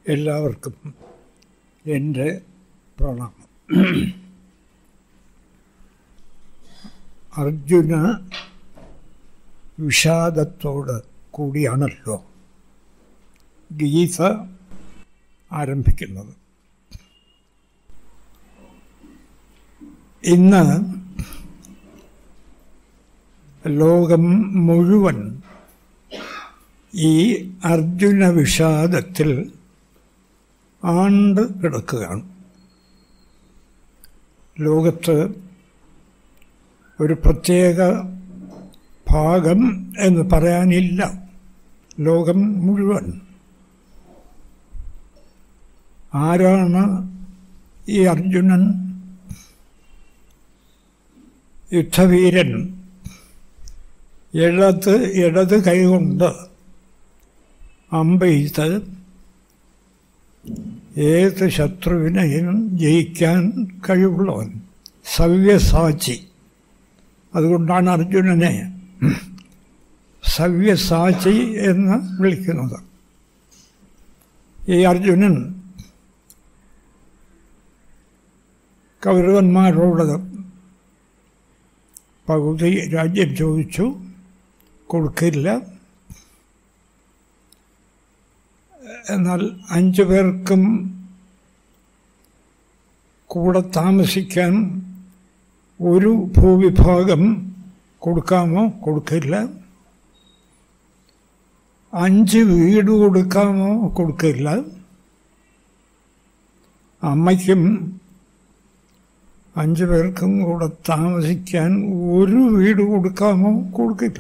എല്ലാവർക്കും എൻ്റെ പ്രണാമം അർജുന വിഷാദത്തോട് കൂടിയാണല്ലോ ഗീത ആരംഭിക്കുന്നത് ഇന്ന് ലോകം മുഴുവൻ ഈ അർജുന വിഷാദത്തിൽ ആണ്ട് കിടക്കുകയാണ് ലോകത്ത് ഒരു പ്രത്യേക ഭാഗം എന്ന് പറയാനില്ല ലോകം മുഴുവൻ ആരാണ് ഈ അർജുനൻ യുദ്ധവീരൻ ഇടത് ഇടത് കൈകൊണ്ട് അമ്പെയ്ത്ത് ഏത് ശത്രുവിനെയും ജയിക്കാൻ കഴിവുള്ളവൻ സവ്യസാചി അതുകൊണ്ടാണ് അർജുനനെ സവ്യസാചി എന്ന് വിളിക്കുന്നത് ഈ അർജുനൻ കൗരവന്മാരോട് പകുതി രാജ്യം ചോദിച്ചു കൊടുക്കില്ല എന്നാൽ അഞ്ചു പേർക്കും കൂടെ താമസിക്കാൻ ഒരു ഭൂവിഭാഗം കൊടുക്കാമോ കൊടുക്കില്ല അഞ്ച് വീട് കൊടുക്കാമോ കൊടുക്കില്ല അമ്മയ്ക്കും അഞ്ചു പേർക്കും കൂടെ താമസിക്കാൻ ഒരു വീട് കൊടുക്കാമോ കൊടുക്കില്ല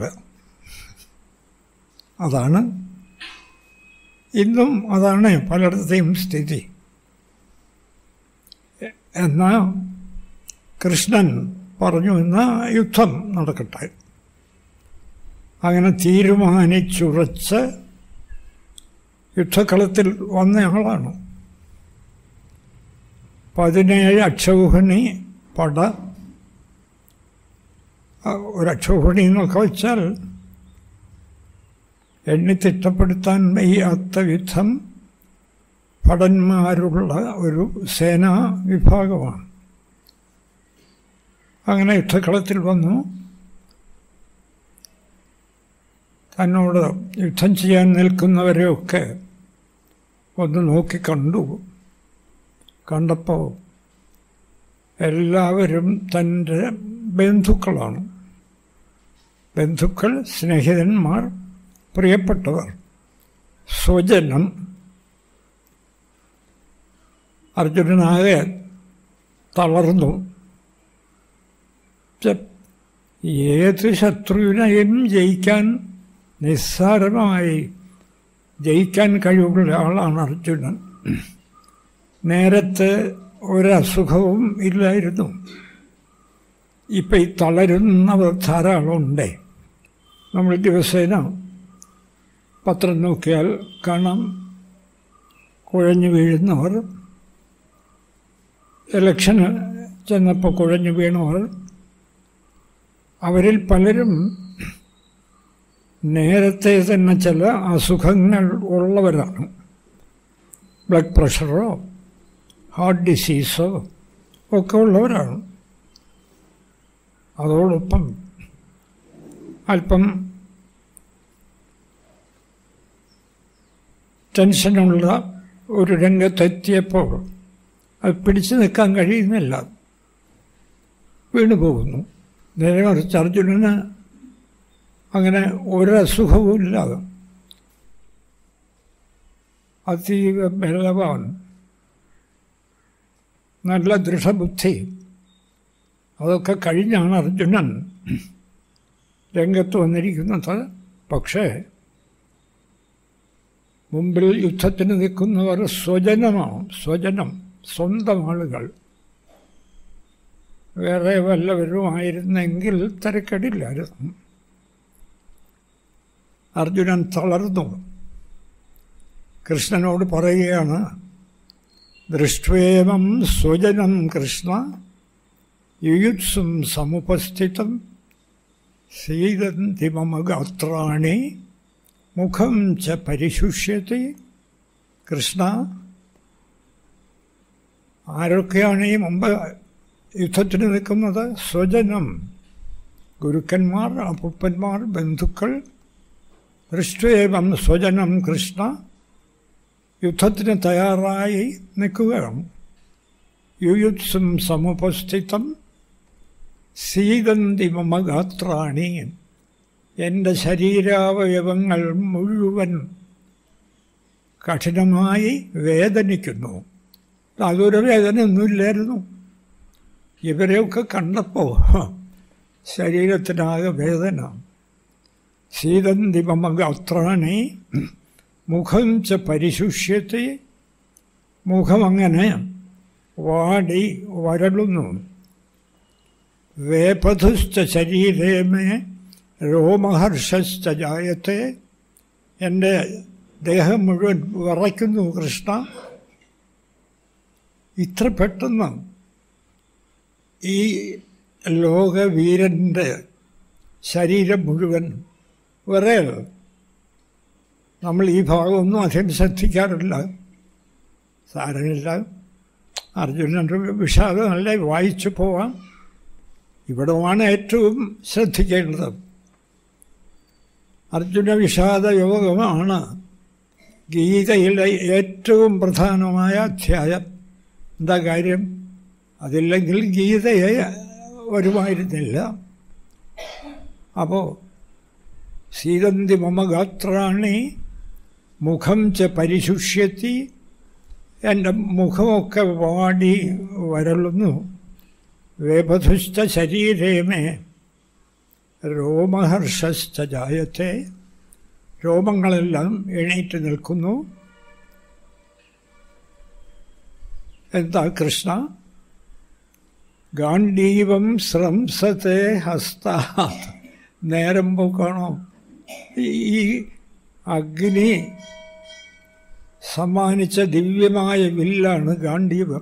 അതാണ് ഇന്നും അതാണ് പലയിടത്തെയും സ്ഥിതി എന്നാൽ കൃഷ്ണൻ പറഞ്ഞു എന്ന യുദ്ധം നടക്കട്ടെ അങ്ങനെ തീരുമാനിച്ചുറച്ച് യുദ്ധക്കളത്തിൽ വന്നയാളാണ് പതിനേഴ് അക്ഷൗഹിണി പട ഒരു അക്ഷൗഹിണി എന്നൊക്കെ വെച്ചാൽ എണ്ണി തിട്ടപ്പെടുത്താൻ വയ്യാത്ത വിധം ഭടന്മാരുള്ള ഒരു സേനാ വിഭാഗമാണ് അങ്ങനെ യുദ്ധക്കളത്തിൽ വന്നു തന്നോട് യുദ്ധം ചെയ്യാൻ നിൽക്കുന്നവരെയൊക്കെ ഒന്ന് നോക്കി കണ്ടു കണ്ടപ്പോൾ എല്ലാവരും തൻ്റെ ബന്ധുക്കളാണ് ബന്ധുക്കൾ സ്നേഹിതന്മാർ പ്രിയപ്പെട്ടവർ സ്വജനം അർജുനനാകെ തളർന്നു ഏത് ശത്രുവിനെയും ജയിക്കാൻ നിസ്സാരമായി ജയിക്കാൻ കഴിവുള്ള ആളാണ് അർജുനൻ നേരത്തെ ഒരസുഖവും ഇല്ലായിരുന്നു ഇപ്പം ഈ തളരുന്നവർ ധാരാളമുണ്ടേ നമ്മൾ ദിവസേന പത്രം നോക്കിയാൽ കാണാം കുഴഞ്ഞു വീഴുന്നവർ ഇലക്ഷന് ചെന്നപ്പോൾ കുഴഞ്ഞു വീണവർ അവരിൽ പലരും നേരത്തെ തന്നെ ചില അസുഖങ്ങൾ ഉള്ളവരാണ് ബ്ലഡ് പ്രഷറോ ഹാർട്ട് ഡിസീസോ ഒക്കെ ഉള്ളവരാണ് അതോടൊപ്പം അല്പം ടെൻഷനുള്ള ഒരു രംഗത്തെത്തിയപ്പോൾ അത് പിടിച്ചു നിൽക്കാൻ കഴിയുന്നില്ല വീണു പോകുന്നു നേരെ മറിച്ച് അർജുനന് അങ്ങനെ ഒരസുഖവും ഇല്ലാതെ അതീവ ബലവാൻ നല്ല ദൃഢബുദ്ധി അതൊക്കെ കഴിഞ്ഞാണ് അർജുനൻ രംഗത്ത് വന്നിരിക്കുന്നത് പക്ഷേ മുമ്പിൽ യുദ്ധത്തിന് നിൽക്കുന്നവർ സ്വജനമാണ് സ്വജനം സ്വന്തം ആളുകൾ വേറെ വല്ലവരുമായിരുന്നെങ്കിൽ തിരക്കടില്ലായിരുന്നു അർജുനൻ തളർന്നു കൃഷ്ണനോട് പറയുകയാണ് ദൃഷ്ട്വേമം സ്വജനം കൃഷ്ണ യുയുത്സും സമുപസ്ഥിതം സീതന്തി മമ ഗാത്രാണി മുഖം ച പരിശുഷ്യത്തെ കൃഷ്ണ ആരൊക്കെയാണ് ഈ മുമ്പ് യുദ്ധത്തിന് നിൽക്കുന്നത് സ്വജനം ഗുരുക്കന്മാർ അപ്പൂപ്പന്മാർ ബന്ധുക്കൾ ദൃഷ്ടേവം സ്വജനം കൃഷ്ണ യുദ്ധത്തിന് തയ്യാറായി നിൽക്കുകയാണ് യുയുത്സും സമുപസ്ഥിതം സീതന്തി മമ ഗാത്രാണി എൻ്റെ ശരീരാവയവങ്ങൾ മുഴുവൻ കഠിനമായി വേദനിക്കുന്നു അതൊരു വേദനയൊന്നുമില്ലായിരുന്നു ഇവരെയൊക്കെ കണ്ടപ്പോൾ ശരീരത്തിനാകെ വേദന സീതന്തി മമ ഗാത്രാണി മുഖം ച പരിശുഷ്യത്തെ മുഖമങ്ങനെ വാടി വരളുന്നു വേപധുശ്ച ശരീരേ മേ രോമഹർഷശ്ച ജായത്തെ എൻ്റെ ദേഹം മുഴുവൻ വിറയ്ക്കുന്നു കൃഷ്ണ ഇത്ര പെട്ടെന്ന് ഈ ലോകവീരൻ്റെ ശരീരം മുഴുവൻ വിറയൽ നമ്മൾ ഈ ഭാഗമൊന്നും അധികം ശ്രദ്ധിക്കാറില്ല സാരമില്ല അർജുനൻ്റെ വിഷാദമല്ലേ വായിച്ചു പോവാം ഇവിടമാണ് ഏറ്റവും ശ്രദ്ധിക്കേണ്ടത് അർജുന വിഷാദ യോഗമാണ് ഗീതയിലെ ഏറ്റവും പ്രധാനമായ അധ്യായം എന്താ കാര്യം അതില്ലെങ്കിൽ ഗീതയെ വരുമായിരുന്നില്ല അപ്പോൾ സീതന്തി മമ ഗാത്രാണി മുഖം ച പരിശുഷ്യത്തി എൻ്റെ മുഖമൊക്കെ വാടി വരളുന്നു വേപധുശ്ച ശരീരേമേ രോമഹർഷശ്ച ജായത്തെ രോമങ്ങളെല്ലാം എണീറ്റ് നിൽക്കുന്നു എന്താ കൃഷ്ണ ഗാന്ധീവം സ്രംസത്തെ ഹസ്ത നേരം പോക്കാണോ ഈ അഗ്നി സമ്മാനിച്ച ദിവ്യമായ വില്ലാണ് ഗാന്ധീവം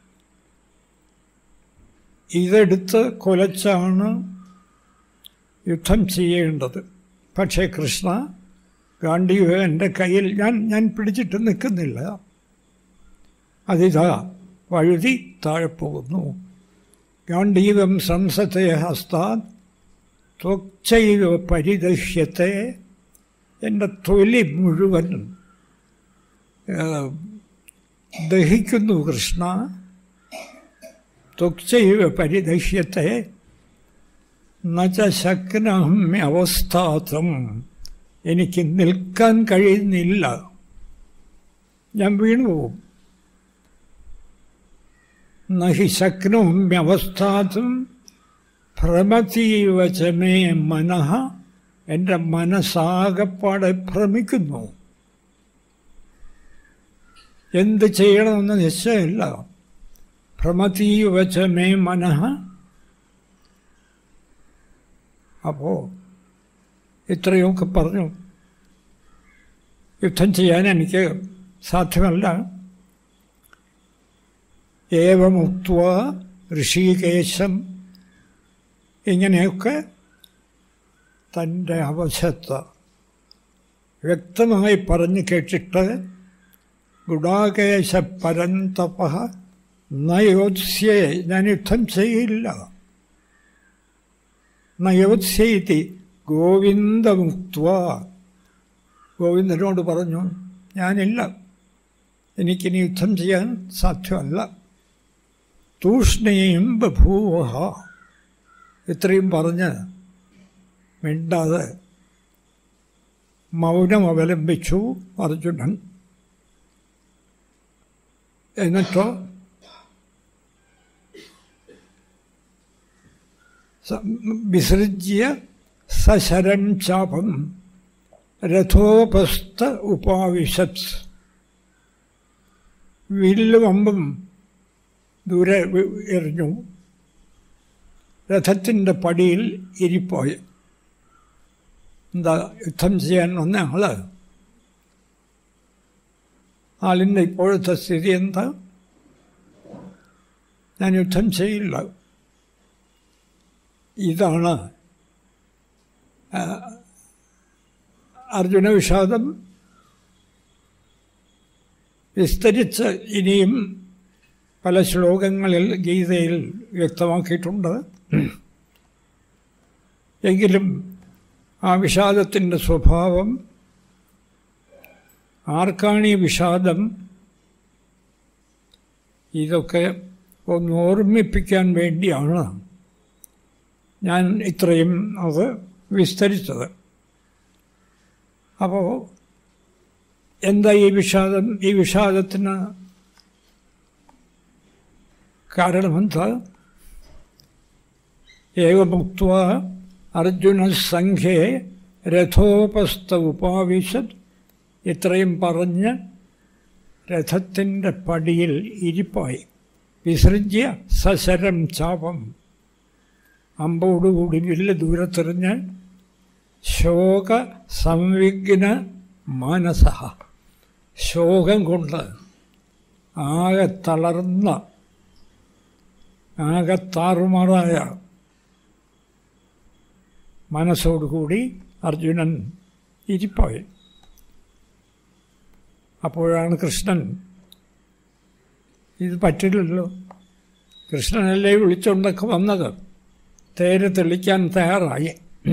ഇതെടുത്ത് കൊലച്ചാണ് യുദ്ധം ചെയ്യേണ്ടത് പക്ഷേ കൃഷ്ണ ഗാന്ധീവ എൻ്റെ കയ്യിൽ ഞാൻ ഞാൻ പിടിച്ചിട്ട് നിൽക്കുന്നില്ല അതിതാ വഴുതി താഴെ പോകുന്നു ഗാന്ധീവം സംസത്തെ ഹസ്താൻ ത്വക്ചൈവ പരിദഹ്യത്തെ എൻ്റെ തൊലി മുഴുവൻ ദഹിക്കുന്നു കൃഷ്ണ ത്വക്ചൈവ പരിദഹ്യത്തെ നച്ച ശക്നഹമ്യവസ്ഥാതം എനിക്ക് നിൽക്കാൻ കഴിയുന്നില്ല ഞാൻ വീണുപോകും നഹി ശക്നോമ്യവസ്ഥാതും ഭ്രമതീവ ച മേ മനഃ എൻ്റെ മനസ്സാകപ്പാടെ ഭ്രമിക്കുന്നു എന്ത് ചെയ്യണമെന്ന് നിശ്ചയമില്ല ഭ്രമതീവ ച മേ മനഃ അപ്പോൾ ഇത്രയൊക്കെ പറഞ്ഞു യുദ്ധം ചെയ്യാൻ എനിക്ക് സാധ്യമല്ല ഏവമുക്വ ഋഷികേശം ഇങ്ങനെയൊക്കെ തൻ്റെ അവശത്ത വ്യക്തമായി പറഞ്ഞു കേട്ടിട്ട് ഗുഡാകേശ പരന്തപ നയോത്സ്യേ ഞാൻ യുദ്ധം ചെയ്യില്ല നയോത്സ്യൈതി ഗോവിന്ദമുക്വ ഗോവിന്ദനോട് പറഞ്ഞു ഞാനില്ല എനിക്കിനി യുദ്ധം ചെയ്യാൻ സാധ്യമല്ല തൂഷ്ണയും ബഭൂവ ഇത്രയും പറഞ്ഞ് മിണ്ടാതെ മൗനം അവലംബിച്ചു അർജുനൻ എന്നിട്ടോ വിസൃജ്യ സശരം ചാപം രഥോപസ്ഥ ഉപാവിശത് വില്ലും അമ്പും ദൂരെ എറിഞ്ഞു രഥത്തിൻ്റെ പടിയിൽ ഇരിപ്പോയി എന്താ യുദ്ധം ചെയ്യാൻ വന്ന ആള് ആളിൻ്റെ ഇപ്പോഴത്തെ സ്ഥിതി എന്താ ഞാൻ യുദ്ധം ചെയ്യില്ല ഇതാണ് ആ, അർജുന വിഷാദം വിസ്തരിച്ച് ഇനിയും പല ശ്ലോകങ്ങളിൽ ഗീതയിൽ വ്യക്തമാക്കിയിട്ടുണ്ട് എങ്കിലും ആ വിഷാദത്തിൻ്റെ സ്വഭാവം ആർക്കാണ് ഈ വിഷാദം ഇതൊക്കെ ഒന്ന് ഓർമ്മിപ്പിക്കാൻ വേണ്ടിയാണ് ഞാൻ ഇത്രയും അത് വിസ്തരിച്ചത് അപ്പോൾ എന്താ ഈ വിഷാദം ഈ വിഷാദത്തിന് കാരണമെന്താ ഏകമുക്ത അർജുന സംഖ്യേ രഥോപസ്ഥ ഉപാവിശത് ഇത്രയും പറഞ്ഞ് രഥത്തിൻ്റെ പടിയിൽ ഇരിപ്പായി വിസൃജ്യ സശരം ചാപം അമ്പോടുകൂടി വില്ല് ദൂരത്തെറിഞ്ഞ് ശോക സംവിഘ്ന മാനസ ശോകം കൊണ്ട് ആകെ തളർന്ന ആകെ താറുമാറായ മനസ്സോടുകൂടി അർജുനൻ ഇരിപ്പായി അപ്പോഴാണ് കൃഷ്ണൻ ഇത് പറ്റില്ലല്ലോ കൃഷ്ണനല്ലേ വിളിച്ചുകൊണ്ടൊക്കെ വന്നത് തേര് തെളിക്കാൻ തയ്യാറായി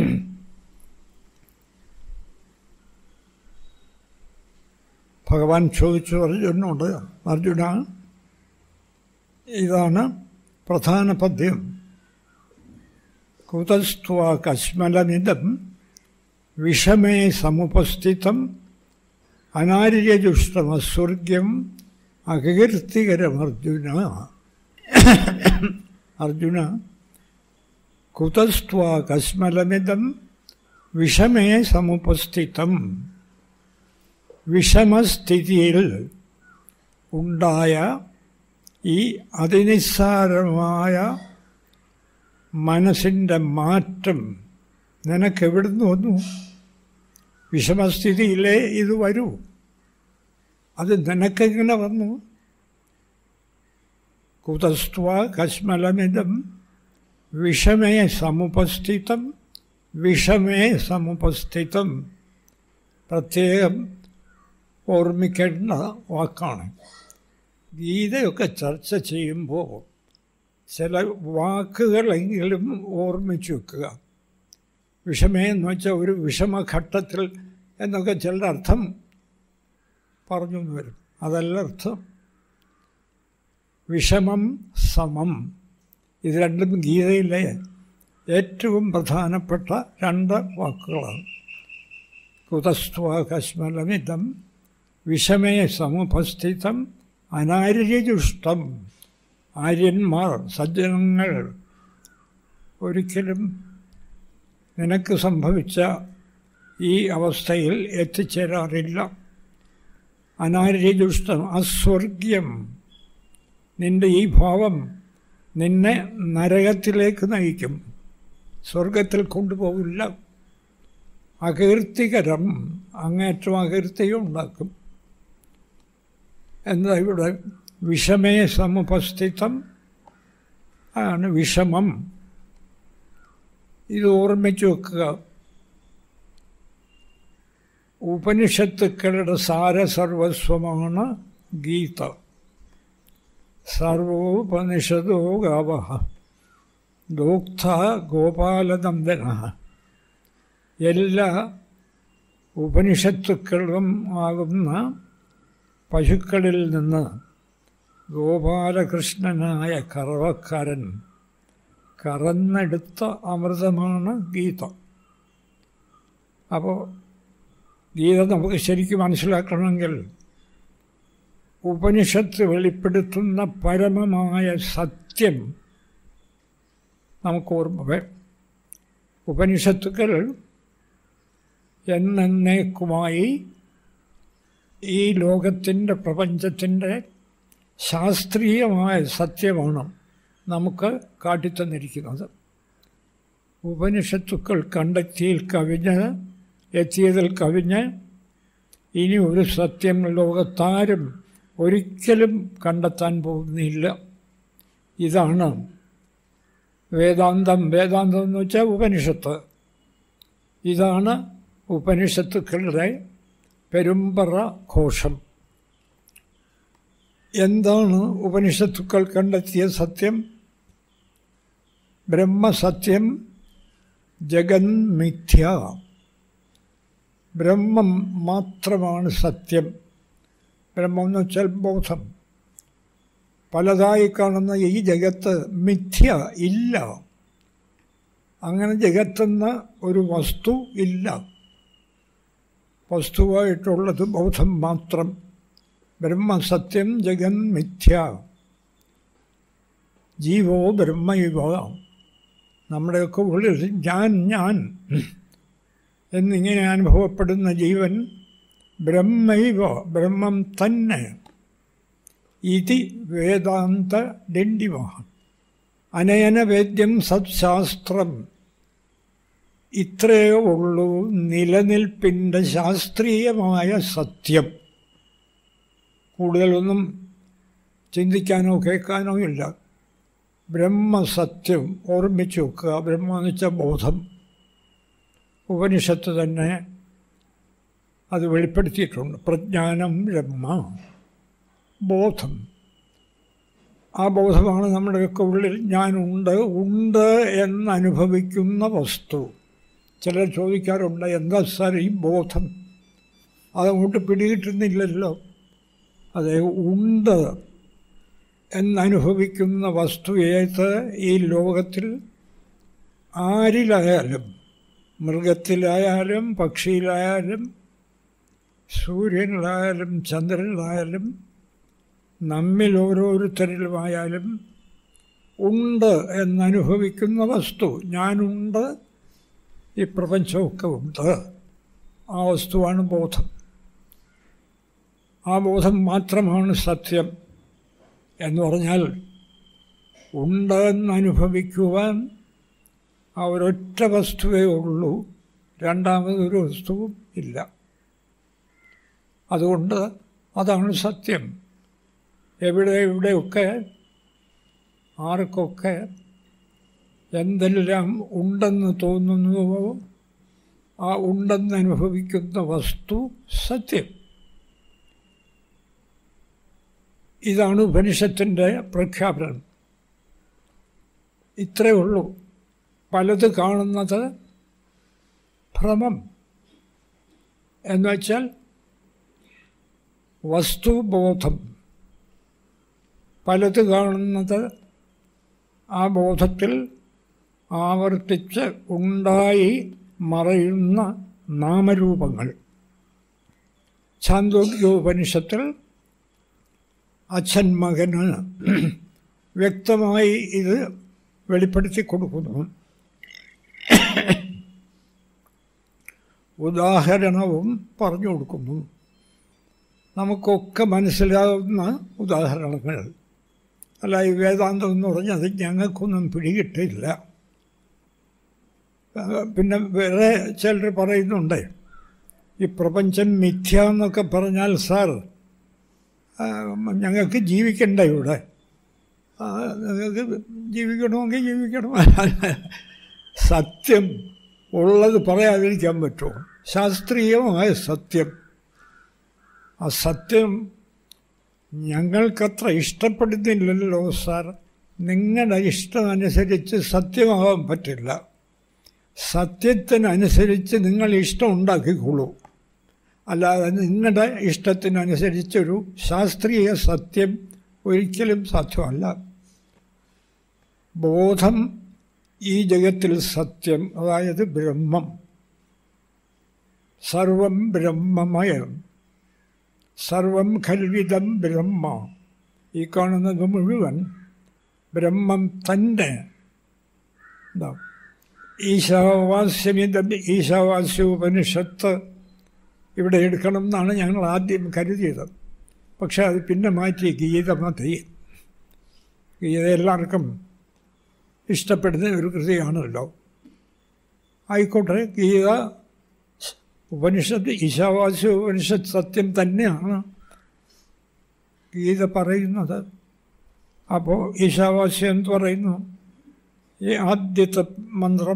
ഭഗവാൻ ചോദിച്ചു അർജുനോട് അർജുന ഇതാണ് പ്രധാന പദ്യം കുതസ്ത്വാ കശ്മലമിതം വിഷമേ സമുപസ്ഥിതം അനാര്യജുഷ്ടമസ്വർഗ്യം അകീർത്തികരമർജുന അർജുന കുതസ്ത്വാ കശ്മലമിതം വിഷമേ സമുപസ്ഥിതം വിഷമസ്ഥിതിയിൽ ഉണ്ടായ ഈ അതിനിസ്സാരമായ മനസ്സിൻ്റെ മാറ്റം നിനക്കെവിടുന്ന് വന്നു വിഷമസ്ഥിതിയിലേ ഇത് വരൂ അത് നിനക്കെങ്ങനെ വന്നു കുതസ്ത്വ കശ്മലമിതം വിഷമേ സമുപസ്ഥിതം വിഷമേ സമുപസ്ഥിതം പ്രത്യേകം ഓർമ്മിക്കേണ്ട വാക്കാണ് ഗീതയൊക്കെ ചർച്ച ചെയ്യുമ്പോൾ ചില വാക്കുകളെങ്കിലും ഓർമ്മിച്ചു വെക്കുക വിഷമേ എന്ന് വെച്ചാൽ ഒരു വിഷമഘട്ടത്തിൽ എന്നൊക്കെ ചിലരുടെ അർത്ഥം പറഞ്ഞു എന്ന് വരും അതല്ല അർത്ഥം വിഷമം സമം ഇത് രണ്ടും ഗീതയിലെ ഏറ്റവും പ്രധാനപ്പെട്ട രണ്ട് വാക്കുകളാണ് കുതസ്ത്വ കശ്മലമിതം വിഷമേ സമുപസ്ഥിതം അനാര്യജുഷ്ടം ആര്യന്മാർ സജ്ജനങ്ങൾ ഒരിക്കലും നിനക്ക് സംഭവിച്ച ഈ അവസ്ഥയിൽ എത്തിച്ചേരാറില്ല അനാര്യജുഷ്ടം അസ്വർഗ്യം നിന്റെ ഈ ഭാവം നിന്നെ നരകത്തിലേക്ക് നയിക്കും സ്വർഗത്തിൽ കൊണ്ടുപോകില്ല അകീർത്തികരം അങ്ങേറ്റം അകീർത്തിയും ഉണ്ടാക്കും എന്താ ഇവിടെ വിഷമേ സമുപസ്ഥിതം ആണ് വിഷമം ഇത് ഓർമ്മിച്ചു വെക്കുക ഉപനിഷത്തുക്കളുടെ സാരസർവസ്വമാണ് ഗീത സർവോപനിഷദോ ഗാവ ദോക്ത ഗോപാലനന്ദന എല്ലാ ഉപനിഷത്തുക്കളും ആകുന്ന പശുക്കളിൽ നിന്ന് ഗോപാലകൃഷ്ണനായ കറവക്കാരൻ കറന്നെടുത്ത അമൃതമാണ് ഗീത അപ്പോൾ ഗീത നമുക്ക് ശരിക്കും മനസ്സിലാക്കണമെങ്കിൽ ഉപനിഷത്ത് വെളിപ്പെടുത്തുന്ന പരമമായ സത്യം നമുക്ക് ഓർമ്മ വരും ഉപനിഷത്തുക്കൾ എന്നേക്കുമായി ഈ ലോകത്തിൻ്റെ പ്രപഞ്ചത്തിൻ്റെ ശാസ്ത്രീയമായ സത്യമാണ് നമുക്ക് കാട്ടിത്തന്നിരിക്കുന്നത് ഉപനിഷത്തുക്കൾ കണ്ടെത്തിയിൽ കവിഞ്ഞ് എത്തിയതിൽ കവിഞ്ഞ് ഇനി ഒരു സത്യം ലോകത്താരും ഒരിക്കലും കണ്ടെത്താൻ പോകുന്നില്ല ഇതാണ് വേദാന്തം വേദാന്തം എന്ന് വെച്ചാൽ ഉപനിഷത്ത് ഇതാണ് ഉപനിഷത്തുക്കളുടെ പെരുമ്പറ ഘോഷം എന്താണ് ഉപനിഷത്തുക്കൾ കണ്ടെത്തിയ സത്യം ബ്രഹ്മസത്യം ജഗൻ മിഥ്യ ബ്രഹ്മം മാത്രമാണ് സത്യം ബ്രഹ്മം എന്ന് വെച്ചാൽ ബോധം പലതായി കാണുന്ന ഈ ജഗത്ത് മിഥ്യ ഇല്ല അങ്ങനെ ജഗത്തെന്ന ഒരു വസ്തു ഇല്ല വസ്തുവായിട്ടുള്ളത് ബോധം മാത്രം ബ്രഹ്മസത്യം ജഗൻ മിഥ്യ ജീവോ ബ്രഹ്മയുവ നമ്മുടെയൊക്കെ ഉള്ളിൽ ഞാൻ ഞാൻ എന്നിങ്ങനെ അനുഭവപ്പെടുന്ന ജീവൻ ബ്രഹ്മൈവ ബ്രഹ്മം തന്നെ ഇതി വേദാന്ത ഡണ്ഡിമ അനയന വേദ്യം സത്ശാസ്ത്രം ഇത്രയേ ഉള്ളൂ നിലനിൽപ്പിൻ്റെ ശാസ്ത്രീയമായ സത്യം കൂടുതലൊന്നും ചിന്തിക്കാനോ കേൾക്കാനോ ഇല്ല ബ്രഹ്മസത്യം ഓർമ്മിച്ച് വെക്കുക ബ്രഹ്മ എന്ന് വെച്ചാൽ ബോധം ഉപനിഷത്ത് തന്നെ അത് വെളിപ്പെടുത്തിയിട്ടുണ്ട് പ്രജ്ഞാനം ബ്രഹ്മ ബോധം ആ ബോധമാണ് നമ്മുടെയൊക്കെ ഉള്ളിൽ ഞാനുണ്ട് ഉണ്ട് എന്നനുഭവിക്കുന്ന വസ്തു ചിലർ ചോദിക്കാറുണ്ട് എന്താ സാർ ഈ ബോധം അതങ്ങോട്ട് പിടികിട്ടുന്നില്ലല്ലോ അതെ ഉണ്ട് എന്നനുഭവിക്കുന്ന വസ്തു ഏത് ഈ ലോകത്തിൽ ആരിലായാലും മൃഗത്തിലായാലും പക്ഷിയിലായാലും സൂര്യനിലായാലും ചന്ദ്രനിലായാലും നമ്മിൽ ഓരോരുത്തരിലുമായാലും ഉണ്ട് എന്നനുഭവിക്കുന്ന വസ്തു ഞാനുണ്ട് ഈ പ്രപഞ്ചമൊക്കെ ഉണ്ട് ആ വസ്തുവാണ് ബോധം ആ ബോധം മാത്രമാണ് സത്യം എന്ന് പറഞ്ഞാൽ ഉണ്ട് എന്നനുഭവിക്കുവാൻ ആ ഒരൊറ്റ വസ്തുവേ ഉള്ളൂ രണ്ടാമതൊരു വസ്തുവും ഇല്ല അതുകൊണ്ട് അതാണ് സത്യം എവിടെ എവിടെയൊക്കെ ആർക്കൊക്കെ എന്തെല്ലാം ഉണ്ടെന്ന് തോന്നുന്നുവോ ആ ഉണ്ടെന്ന് അനുഭവിക്കുന്ന വസ്തു സത്യം ഇതാണ് ഉപനിഷത്തിൻ്റെ പ്രഖ്യാപനം ഇത്രയേ ഉള്ളൂ പലത് കാണുന്നത് ഭ്രമം എന്നുവെച്ചാൽ വസ്തുബോധം പലത് കാണുന്നത് ആ ബോധത്തിൽ ആവർത്തിച്ച് ഉണ്ടായി മറയുന്ന നാമരൂപങ്ങൾ ഛാന്തോഗ്യോപനിഷത്തിൽ അച്ഛൻ മകന് വ്യക്തമായി ഇത് വെളിപ്പെടുത്തി കൊടുക്കുന്നു ഉദാഹരണവും പറഞ്ഞു കൊടുക്കുന്നു നമുക്കൊക്കെ മനസ്സിലാവുന്ന ഉദാഹരണങ്ങൾ അല്ല ഈ വേദാന്തം എന്ന് പറഞ്ഞത് ഞങ്ങൾക്കൊന്നും പിടികിട്ടില്ല പിന്നെ വേറെ ചിലർ പറയുന്നുണ്ട് ഈ പ്രപഞ്ചം മിഥ്യ എന്നൊക്കെ പറഞ്ഞാൽ സാർ ഞങ്ങൾക്ക് ജീവിക്കണ്ട ഇവിടെ നിങ്ങൾക്ക് ജീവിക്കണമെങ്കിൽ ജീവിക്കണം സത്യം ഉള്ളത് പറയാതിരിക്കാൻ പറ്റുമോ ശാസ്ത്രീയമായ സത്യം ആ സത്യം ഞങ്ങൾക്കത്ര ഇഷ്ടപ്പെടുന്നില്ലല്ലോ സാർ നിങ്ങളുടെ ഇഷ്ടമനുസരിച്ച് സത്യമാകാൻ പറ്റില്ല സത്യത്തിനനുസരിച്ച് നിങ്ങൾ ഇഷ്ടം ഉണ്ടാക്കിക്കോളൂ അല്ലാതെ നിങ്ങളുടെ ഇഷ്ടത്തിനനുസരിച്ചൊരു ശാസ്ത്രീയ സത്യം ഒരിക്കലും സാധ്യമല്ല ബോധം ഈ ജഗത്തിൽ സത്യം അതായത് ബ്രഹ്മം സർവം ബ്രഹ്മമയം സർവം ഖൽവിതം ബ്രഹ്മ ഈ കാണുന്നത് മുഴുവൻ ബ്രഹ്മം തന്നെ എന്താ ഈശാവാസ്യമിതം ഈശാവാസ്യോപനിഷത്ത് ഇവിടെ എടുക്കണം എന്നാണ് ഞങ്ങൾ ആദ്യം കരുതിയത് പക്ഷെ അത് പിന്നെ മാറ്റി ഗീത മതി ഗീത എല്ലാവർക്കും ഇഷ്ടപ്പെടുന്ന ഒരു കൃതിയാണല്ലോ ആയിക്കോട്ടെ ഗീത ഉപനിഷത്ത് ഈശാവാസ്യ ഉപനിഷത്ത് സത്യം തന്നെയാണ് ഗീത പറയുന്നത് അപ്പോൾ ഈശാവാസ്യം എന്ന് പറയുന്നു ഈ ആദ്യത്തെ മന്ത്രം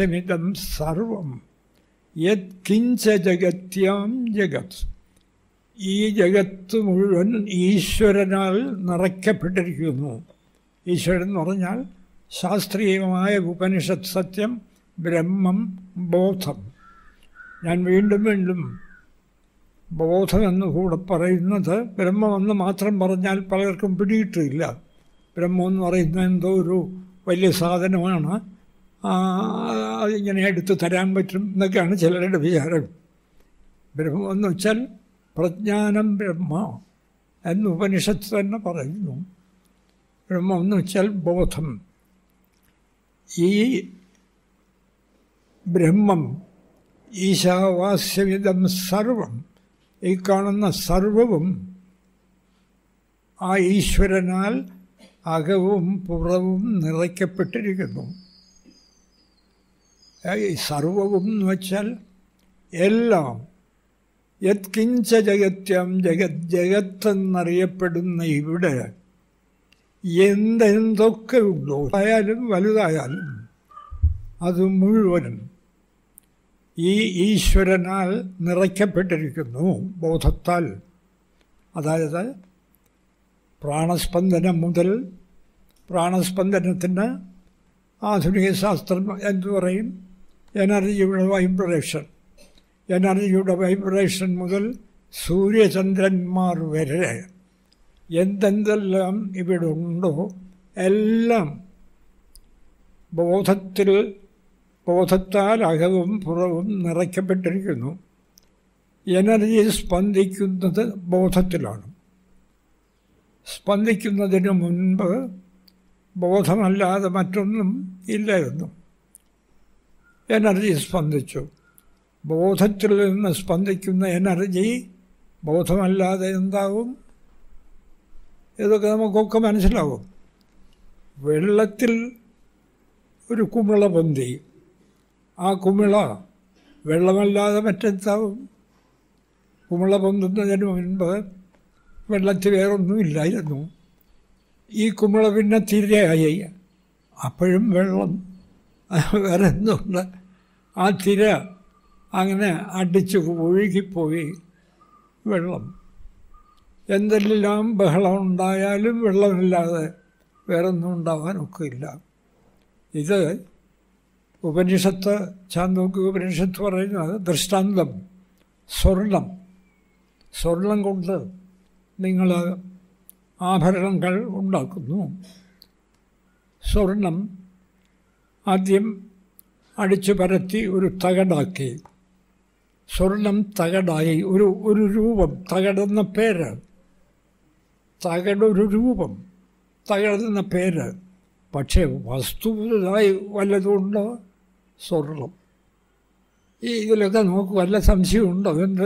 ഈശാവാസ്യമിതം സർവം യത് കിഞ്ച ജഗത്യാം ജഗത് ഈ ജഗത്ത് മുഴുവൻ ഈശ്വരനാൽ നിറയ്ക്കപ്പെട്ടിരിക്കുന്നു ഈശ്വരൻ എന്ന് പറഞ്ഞാൽ ശാസ്ത്രീയമായ ഉപനിഷത്ത് സത്യം ബ്രഹ്മം ബോധം ഞാൻ വീണ്ടും വീണ്ടും ബോധമെന്ന് കൂടെ പറയുന്നത് ബ്രഹ്മമെന്ന് മാത്രം പറഞ്ഞാൽ പലർക്കും പിടിയിട്ടില്ല ബ്രഹ്മം എന്ന് പറയുന്നത് എന്തോ ഒരു വലിയ സാധനമാണ് ആ, അതിങ്ങനെ എടുത്ത് തരാൻ പറ്റും എന്നൊക്കെയാണ് ചിലരുടെ വിചാരം ബ്രഹ്മം എന്ന് വെച്ചാൽ പ്രജ്ഞാനം ബ്രഹ്മ എന്ന് ഉപനിഷത്ത് തന്നെ പറയുന്നു ബ്രഹ്മം എന്ന് വെച്ചാൽ ബോധം ഈ ബ്രഹ്മം ഈശാവാസ്യവിധം സർവം ഈ കാണുന്ന സർവവും ആ ഈശ്വരനാൽ അകവും പുറവും നിറയ്ക്കപ്പെട്ടിരിക്കുന്നു ഏ, ഈ സർവവും എന്ന് വെച്ചാൽ എല്ലാം യത്കിഞ്ച ജഗത്യം ജഗത് ജഗത്തെന്നറിയപ്പെടുന്ന ഇവിടെ എന്തെന്തൊക്കെ ഉണ്ടോ ആയാലും വലുതായാലും അത് മുഴുവനും ഈ ഈശ്വരനാൽ നിറയ്ക്കപ്പെട്ടിരിക്കുന്നു ബോധത്താൽ അതായത് പ്രാണസ്പന്ദനം മുതൽ പ്രാണസ്പന്ദനത്തിന് ആധുനിക ശാസ്ത്രം എന്തു പറയും എനർജിയുടെ വൈബ്രേഷൻ എനർജിയുടെ വൈബ്രേഷൻ മുതൽ സൂര്യചന്ദ്രന്മാർ വരെ എന്തെന്തെല്ലാം ഇവിടെ ഉണ്ടോ എല്ലാം ബോധത്തിൽ ബോധത്താൽ അകവും പുറവും നിറയ്ക്കപ്പെട്ടിരിക്കുന്നു എനർജി സ്പന്ദിക്കുന്നത് ബോധത്തിലാണ് സ്പന്ദിക്കുന്നതിന് മുൻപ് ബോധമല്ലാതെ മറ്റൊന്നും ഇല്ലായിരുന്നു എനർജി സ്പന്ദിച്ചു ബോധത്തിൽ നിന്ന് സ്പന്ദിക്കുന്ന എനർജി ബോധമല്ലാതെ എന്താവും ഇതൊക്കെ നമുക്കൊക്കെ മനസ്സിലാവും വെള്ളത്തിൽ ഒരു കുമിള പൊന്തി ആ കുമിള വെള്ളമല്ലാതെ മറ്റെന്താവും കുമിള പൊന്തുന്നതിന് മുൻപ് വെള്ളത്തിൽ വേറൊന്നും ഇല്ലായിരുന്നു ഈ കുമിള പിന്നെ തിരയായി അപ്പോഴും വെള്ളം വേറെ എന്തുണ്ട് ആ തിര അങ്ങനെ അടിച്ച് ഒഴുകിപ്പോയി വെള്ളം എന്തെല്ലാം ബഹളം ഉണ്ടായാലും വെള്ളമില്ലാതെ വേറൊന്നും ഉണ്ടാവാനൊക്കെ ഇല്ല ഇത് ഉപനിഷത്ത് ചാന്തോക്യ ഉപനിഷത്ത് പറയുന്നത് ദൃഷ്ടാന്തം സ്വർണം സ്വർണം കൊണ്ട് നിങ്ങൾ ആഭരണങ്ങൾ ഉണ്ടാക്കുന്നു സ്വർണം ആദ്യം അടിച്ചു പരത്തി ഒരു തകടാക്കി സ്വർണം തകടായി ഒരു ഒരു രൂപം തകടെന്ന പേര് തകടൊരു രൂപം തകടെന്ന പേര് പക്ഷേ വസ്തുതായി വല്ലതുണ്ടോ സ്വർണം ഈ ഇതിലൊക്കെ നമുക്ക് വല്ല സംശയമുണ്ടോ എന്ത്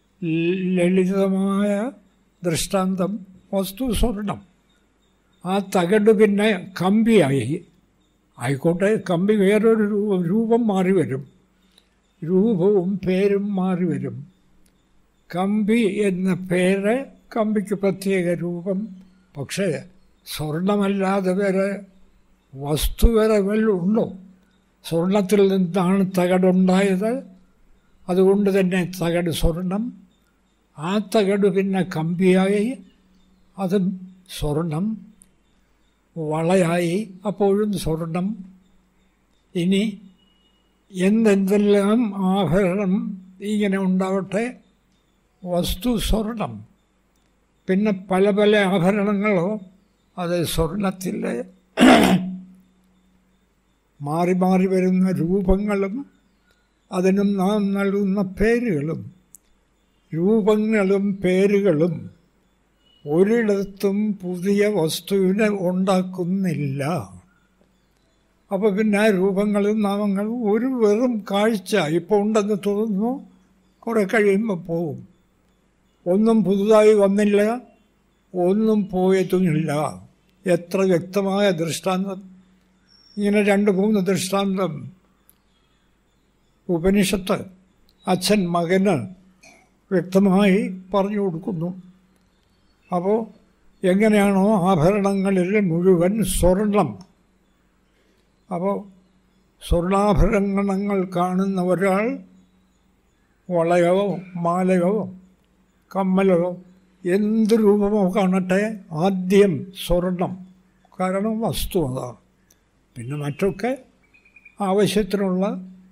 ലളിതമായ ദൃഷ്ടാന്തം വസ്തു സ്വർണം ആ തകട് പിന്നെ കമ്പിയായി ആയിക്കോട്ടെ കമ്പി വേറൊരു രൂപം രൂപം മാറി വരും രൂപവും പേരും മാറി വരും കമ്പി എന്ന പേര് കമ്പിക്ക് പ്രത്യേക രൂപം പക്ഷേ സ്വർണമല്ലാതെ വേറെ വസ്തു വേറെ വല്ലതും ഉണ്ടോ സ്വർണത്തിൽ നിന്നാണ് തകടുണ്ടായത് അതുകൊണ്ട് തന്നെ തകട് സ്വർണം ആ തകട് പിന്നെ കമ്പിയായി അതും സ്വർണം വളയായി അപ്പോഴും സ്വർണം ഇനി എന്തെന്തെല്ലാം ആഭരണം ഇങ്ങനെ ഉണ്ടാവട്ടെ വസ്തു സ്വർണം പിന്നെ പല പല ആഭരണങ്ങളോ അത് സ്വർണത്തിലെ മാറി മാറി വരുന്ന രൂപങ്ങളും അതിനും നാം നൽകുന്ന പേരുകളും രൂപങ്ങളും പേരുകളും ഒരിടത്തും പുതിയ വസ്തുവിനെ ഉണ്ടാക്കുന്നില്ല അപ്പോൾ പിന്നെ ആ രൂപങ്ങളും നാമങ്ങളും ഒരു വെറും കാഴ്ച ഇപ്പോൾ ഉണ്ടെന്ന് തോന്നുന്നു കുറേ കഴിയുമ്പോൾ പോകും ഒന്നും പുതുതായി വന്നില്ല ഒന്നും പോയതുമില്ല എത്ര വ്യക്തമായ ദൃഷ്ടാന്തം ഇങ്ങനെ രണ്ട് മൂന്ന് ദൃഷ്ടാന്തം ഉപനിഷത്ത് അച്ഛൻ മകന് വ്യക്തമായി പറഞ്ഞു കൊടുക്കുന്നു അപ്പോൾ എങ്ങനെയാണോ ആഭരണങ്ങളിൽ മുഴുവൻ സ്വർണം അപ്പോൾ സ്വർണ്ണാഭരണങ്ങൾ കാണുന്ന ഒരാൾ വളയോ മാലയോ കമ്മലോ എന്ത് രൂപമോ കാണട്ടെ ആദ്യം സ്വർണം കാരണം വസ്തു അതാണ് പിന്നെ മറ്റൊക്കെ ആവശ്യത്തിനുള്ള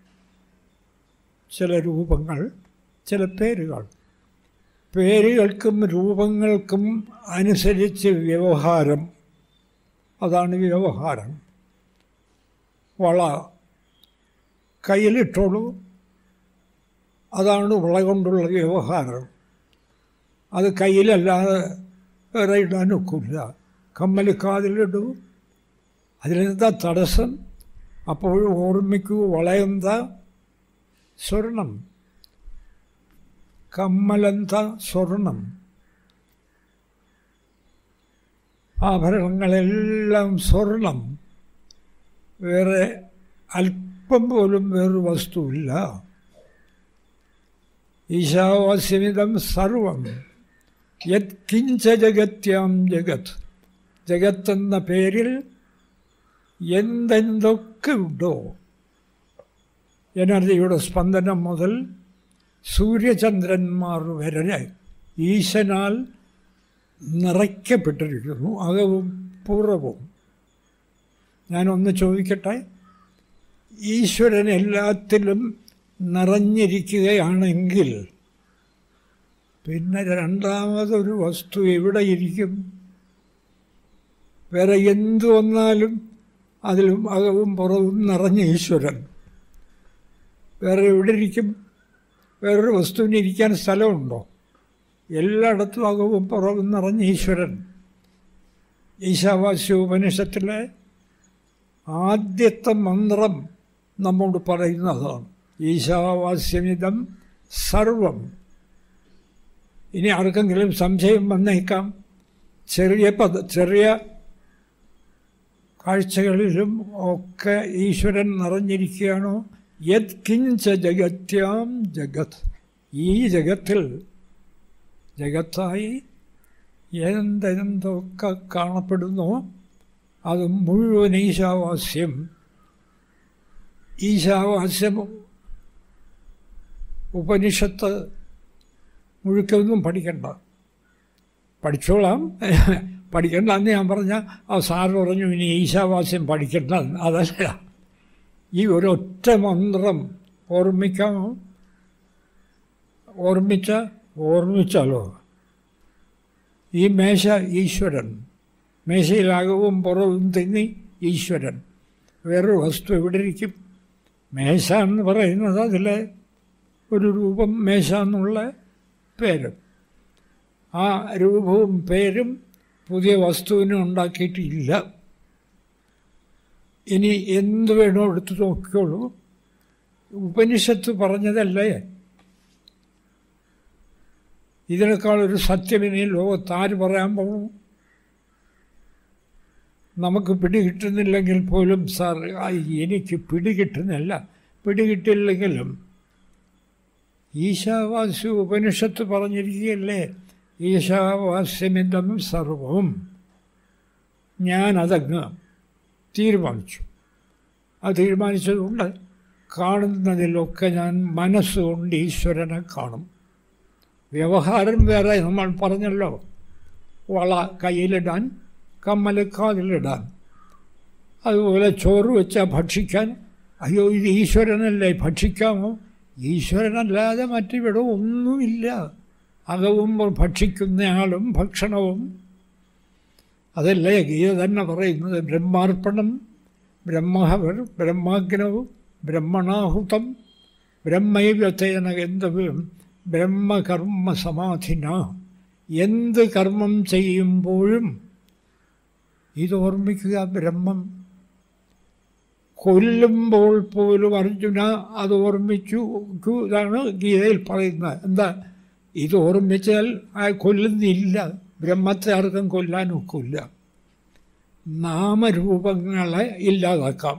ചില രൂപങ്ങൾ ചില പേരുകൾ പേരുകൾക്കും രൂപങ്ങൾക്കും അനുസരിച്ച് വ്യവഹാരം അതാണ് വ്യവഹാരം വള കയ്യിലിട്ടോളൂ അതാണ് വള കൊണ്ടുള്ള വ്യവഹാരം അത് കയ്യിലല്ലാതെ വേറെ ഇടാൻ ഒക്കില്ല കമ്മൽ കാതിലിടൂ അതിലെന്താ തടസ്സം അപ്പോൾ ഓർമ്മിക്കൂ വളയെന്താ സ്വർണം കമ്മലെന്താ സ്വർണം ആഭരണങ്ങളെല്ലാം സ്വർണം വേറെ അല്പം പോലും വേറൊരു വസ്തുവില്ല ഈശാവാസ്യമിതം സർവം യത് കിഞ്ച ജഗത്യാം ജഗത് ജഗത്തെന്ന പേരിൽ എന്തെന്തൊക്കെ ഉണ്ടോ എനർജിയുടെ സ്പന്ദനം മുതൽ സൂര്യചന്ദ്രന്മാർ വരെ ഈശനാൽ നിറയ്ക്കപ്പെട്ടിരിക്കുന്നു അകവും പൂർവവും ഞാനൊന്ന് ചോദിക്കട്ടെ ഈശ്വരൻ എല്ലാത്തിലും നിറഞ്ഞിരിക്കുകയാണെങ്കിൽ പിന്നെ രണ്ടാമതൊരു വസ്തു എവിടെ ഇരിക്കും വേറെ എന്തു വന്നാലും അതിലും അകവും പുറവും നിറഞ്ഞ ഈശ്വരൻ വേറെ എവിടെ ഇരിക്കും വേറൊരു വസ്തുവിന് ഇരിക്കാൻ സ്ഥലമുണ്ടോ എല്ലായിടത്തും അകവും പുറവും നിറഞ്ഞ ഈശ്വരൻ ഈശാവാസ്യ ഉപനിഷത്തിലെ ആദ്യത്തെ മന്ത്രം നമ്മോട് പറയുന്നതാണ് ഈശാവാസ്യമിതം സർവം ഇനി ആർക്കെങ്കിലും സംശയം വന്നേക്കാം ചെറിയ പദ ചെറിയ കാഴ്ചകളിലും ഒക്കെ ഈശ്വരൻ നിറഞ്ഞിരിക്കുകയാണോ യത് കിഞ്ച ജഗത്യാം ജഗത് ഈ ജഗത്തിൽ ജഗത്തായി എന്തെന്തൊക്കെ കാണപ്പെടുന്നു അത് മുഴുവൻ ഈശാവാസ്യം ഈശാവാസ്യം ഉപനിഷത്ത് മുഴുക്കൊന്നും പഠിക്കണ്ട പഠിച്ചോളാം പഠിക്കണ്ട എന്ന് ഞാൻ പറഞ്ഞ ആ സാറ് പറഞ്ഞു ഇനി ഈശാവാസ്യം പഠിക്കണ്ട അതല്ല ഈ ഒരൊറ്റ മന്ത്രം ഓർമ്മിക്കാമോ ഓർമ്മിച്ച ഓർമ്മിച്ചാലോ ഈ മേശ ഈശ്വരൻ മേശയിലാകവും പുറവും തിങ്ങി ഈശ്വരൻ വേറൊരു വസ്തു എവിടെ ഇരിക്കും മേശ എന്ന് പറയുന്നത് അതിലെ ഒരു രൂപം മേശ എന്നുള്ള പേര് ആ രൂപവും പേരും പുതിയ വസ്തുവിനെ ഉണ്ടാക്കിയിട്ടില്ല ഇനി എന്ത് വേണോ എടുത്ത് നോക്കിക്കോളൂ ഉപനിഷത്ത് പറഞ്ഞതല്ലേ ഇതിനേക്കാൾ ഒരു സത്യം ഇനി ലോകത്ത് ആര് പറയാൻ പോകും നമുക്ക് പിടികിട്ടുന്നില്ലെങ്കിൽ പോലും സാർ ആ, എനിക്ക് പിടികിട്ടുന്നില്ല പിടികിട്ടില്ലെങ്കിലും ഈശാവാസ്യ ഉപനിഷത്ത് പറഞ്ഞിരിക്കുകയല്ലേ ഈശാവാസ്യമിതം സർവവും ഞാനതങ്ങ് തീരുമാനിച്ചു അത് തീരുമാനിച്ചതുകൊണ്ട് കാണുന്നതിലൊക്കെ ഞാൻ മനസ്സുകൊണ്ട് ഈശ്വരനെ കാണും വ്യവഹാരം വേറെ നമ്മൾ പറഞ്ഞല്ലോ വള കയ്യിലിടാൻ കമ്മൽ കാതിലിടാൻ അതുപോലെ ചോറ് വെച്ചാൽ ഭക്ഷിക്കാൻ അയ്യോ ഇത് ഈശ്വരനല്ലേ ഭക്ഷിക്കാമോ ഈശ്വരനല്ലാതെ മറ്റിവിടെ ഒന്നുമില്ല അകവും ഭക്ഷിക്കുന്നയാളും ഭക്ഷണവും അതല്ലേ ഗീത തന്നെ പറയുന്നത് ബ്രഹ്മാർപ്പണം ബ്രഹ്മഹവർ ബ്രഹ്മാഗ്നവും ബ്രഹ്മണാഹുതം ബ്രഹ്മൈവ്യത്തേന ഗന്ധവ്യം ബ്രഹ്മകർമ്മ സമാധിന എന്ത് കർമ്മം ചെയ്യുമ്പോഴും ഇത് ഓർമ്മിക്കുക ബ്രഹ്മം കൊല്ലുമ്പോൾ പോലും അർജുന അത് ഓർമ്മിച്ചു ഇതാണ് ഗീതയിൽ പറയുന്നത് എന്താ ഇത് ഓർമ്മിച്ചാൽ ആ കൊല്ലുന്നില്ല ബ്രഹ്മത്തെ ആർക്കും കൊല്ലാനൊക്കില്ല നാമരൂപങ്ങളെ ഇല്ലാതാക്കാം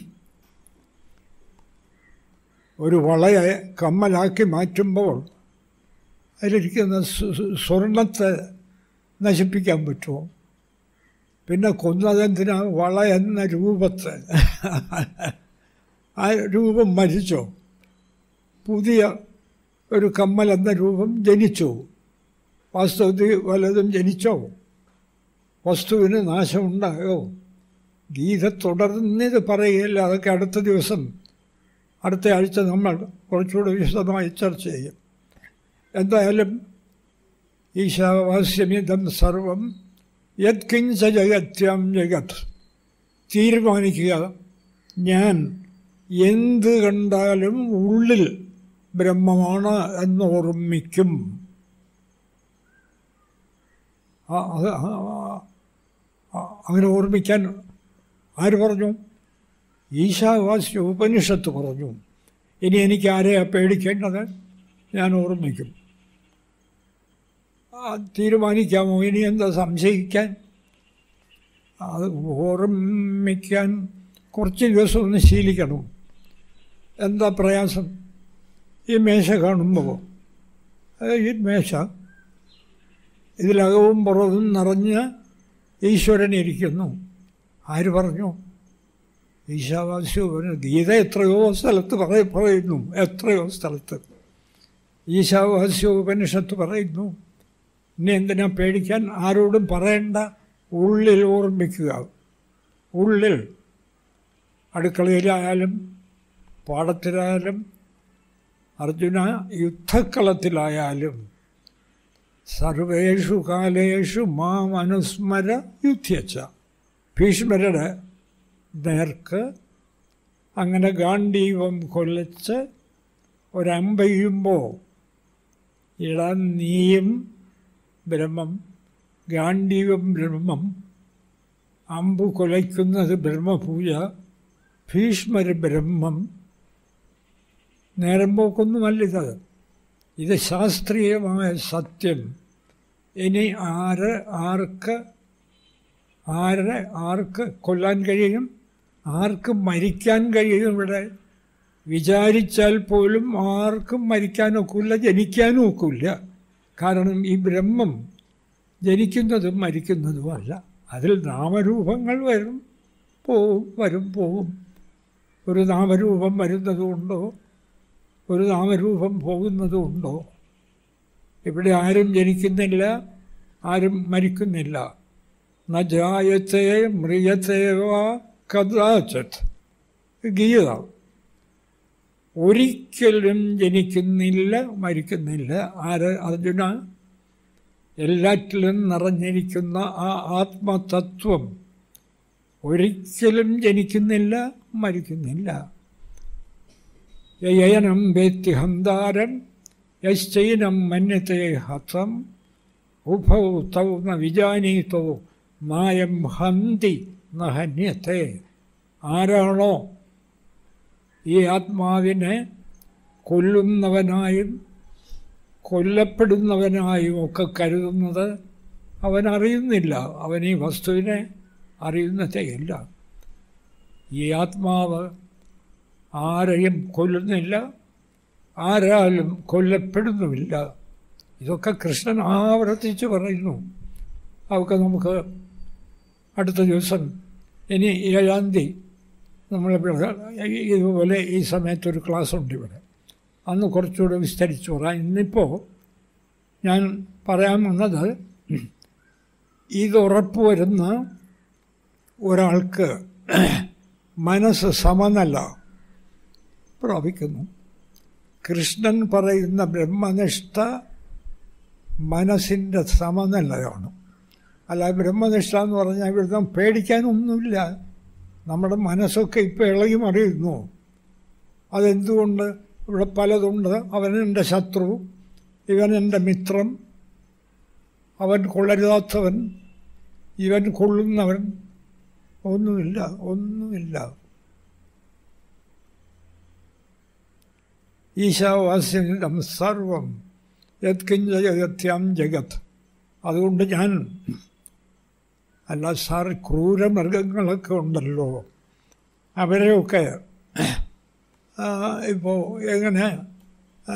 ഒരു വളയെ കമ്മലാക്കി മാറ്റുമ്പോൾ അതിലിരിക്കുന്ന സ്വ- സ്വ- സ്വർണത്തെ നശിപ്പിക്കാൻ പറ്റുമോ പിന്നെ കൊന്നതെന്തിനാ വള എന്ന രൂപത്തെ ആ രൂപം മരിച്ചോ പുതിയ ഒരു കമ്മൽ എന്ന രൂപം ജനിച്ചു വാസ്തവത്തിൽ വല്ലതും ജനിച്ചോ വസ്തുവിന് നാശമുണ്ടായോ ഗീത തുടർന്നിത് പറയുകയില്ല അതൊക്കെ അടുത്ത ദിവസം അടുത്ത ആഴ്ച നമ്മൾ കുറച്ചുകൂടി വിശദമായി ചർച്ച ചെയ്യും എന്തായാലും ഈശാവാസ്യമിതം സർവം യത്കിഞ്ച ജഗത്യം ജഗത് തീരുമാനിക്കുക ഞാൻ എന്ത് കണ്ടാലും ഉള്ളിൽ ബ്രഹ്മമാണ് എന്നോർമ്മിക്കും ആ, അത് ആ, ആ, അങ്ങനെ ഓർമ്മിക്കാൻ ആര് പറഞ്ഞു ഈശാവാസ്യ ഉപനിഷത്ത് പറഞ്ഞു ഇനി എനിക്ക് ആരെയാ പേടിക്കേണ്ടത് ഞാൻ ഓർമ്മിക്കും ആ, തീരുമാനിക്കാമോ ഇനി എന്താ സംശയിക്കാൻ അത് ഓർമ്മിക്കാൻ കുറച്ച് ദിവസം ഒന്ന് ശീലിക്കണം എന്താ പ്രയാസം ഈ മേശ കാണുമ്പോൾ അത് ഈ മേശ ഇതിലകവും പുറവും നിറഞ്ഞ് ഈശ്വരൻ ഇരിക്കുന്നു ആര് പറഞ്ഞു ഈശാവാസ്യ പറഞ്ഞു ഗീത എത്രയോ സ്ഥലത്ത് പറയ പറയുന്നു എത്രയോ സ്ഥലത്ത് ഈശാവാസ്യ ഉപനിഷത്ത് പറയുന്നു ഇനി എന്തിനാ പേടിക്കാൻ ആരോടും പറയണ്ട ഉള്ളിൽ ഓർമ്മിക്കുക ഉള്ളിൽ അടുക്കളയിലായാലും പാടത്തിലായാലും അർജുന യുദ്ധക്കളത്തിലായാലും സർവേഷു കാലേഷു മാം അനുസ്മര യുദ്ധിയച്ച ഭീഷ്മരുടെ നേർക്ക് അങ്ങനെ ഗാന്ധീവം കൊല്ലച്ച് ഒരമ്പെയ്യുമ്പോൾ ഇടാൻ നീയും ബ്രഹ്മം ഗാന്ധീവം ബ്രഹ്മം അമ്പു കൊലയ്ക്കുന്നത് ബ്രഹ്മപൂജ ഭീഷ്മര് ബ്രഹ്മം നേരം പോക്കൊന്നുമല്ലിത് ഇത് ശാസ്ത്രീയമായ സത്യം ഇനി ആര് ആർക്ക് ആരെ ആർക്ക് കൊല്ലാൻ കഴിയും ആർക്ക് മരിക്കാൻ കഴിയും ഇവിടെ വിചാരിച്ചാൽ പോലും ആർക്കും മരിക്കാനൊക്കില്ല ജനിക്കാനും ഒക്കില്ല കാരണം ഈ ബ്രഹ്മം ജനിക്കുന്നതും മരിക്കുന്നതുമല്ല അതിൽ നാമരൂപങ്ങൾ വരും പോവും വരും പോവും ഒരു നാമരൂപം വരുന്നതുമുണ്ടോ ഒരു നാമരൂപം പോകുന്നതുമുണ്ടോ ഇവിടെ ആരും ജനിക്കുന്നില്ല ആരും മരിക്കുന്നില്ല ന ജായത്തെ മ്രിയത്തേവ കഥാചത് ഗീത ഒരിക്കലും ജനിക്കുന്നില്ല മരിക്കുന്നില്ല ആര് അർജുന എല്ലാറ്റിലും നിറഞ്ഞിരിക്കുന്ന ആ ആത്മതത്വം ഒരിക്കലും ജനിക്കുന്നില്ല മരിക്കുന്നില്ല യയനം വേത്തി ഹന്താരം യശ്ചൈനം മന്യത്തെ ഹതം ഉഭൗ തൗ ന വിജാനീതോ മായം ഹന്തി ന ഹന്യത്തെ ആരാണോ ഈ ആത്മാവിനെ കൊല്ലുന്നവനായും കൊല്ലപ്പെടുന്നവനായും ഒക്കെ കരുതുന്നത് അവൻ അറിയുന്നില്ല അവൻ ഈ വസ്തുവിനെ അറിയുന്നതേയില്ല ഈ ആത്മാവ് ആരെയും കൊല്ലുന്നില്ല ആരാലും കൊല്ലപ്പെടുന്നുമില്ല ഇതൊക്കെ കൃഷ്ണൻ ആവർത്തിച്ച് പറയുന്നു അതൊക്കെ നമുക്ക് അടുത്ത ദിവസം ഇനി ഏഴാം തീയതി നമ്മളിവിടെ ഇതുപോലെ ഈ സമയത്തൊരു ക്ലാസ് ഉണ്ട് ഇവിടെ അന്ന് കുറച്ചുകൂടെ വിസ്തരിച്ചു പറയാം ഇന്നിപ്പോൾ ഞാൻ പറയാൻ വന്നത് ഇത് ഉറപ്പ് വരുന്ന ഒരാൾക്ക് മനസ്സ് സമനല്ല പ്രാപിക്കുന്നു കൃഷ്ണൻ പറയുന്ന ബ്രഹ്മനിഷ്ഠ മനസ്സിൻ്റെ സമനിലയാണ് അല്ല ബ്രഹ്മനിഷ്ഠ എന്ന് പറഞ്ഞാൽ ഇവിടുന്ന് പേടിക്കാനൊന്നുമില്ല നമ്മുടെ മനസ്സൊക്കെ ഇപ്പോൾ ഇളകി മറിയുന്നു അതെന്തുകൊണ്ട് ഇവിടെ പലതുണ്ട് അവൻ എൻ്റെ ശത്രു ഇവൻ എൻ്റെ മിത്രം അവൻ കൊള്ളരുതാത്തവൻ ഇവൻ കൊള്ളുന്നവൻ ഒന്നുമില്ല ഒന്നുമില്ല ഈശാവാസ്യം സർവം യത്കിഞ്ച ജഗത്യാം ജഗത് അതുകൊണ്ട് ഞാൻ അല്ല സാർ ക്രൂരമൃഗങ്ങളൊക്കെ ഉണ്ടല്ലോ അവരെയൊക്കെ ഇപ്പോൾ എങ്ങനെ ആ,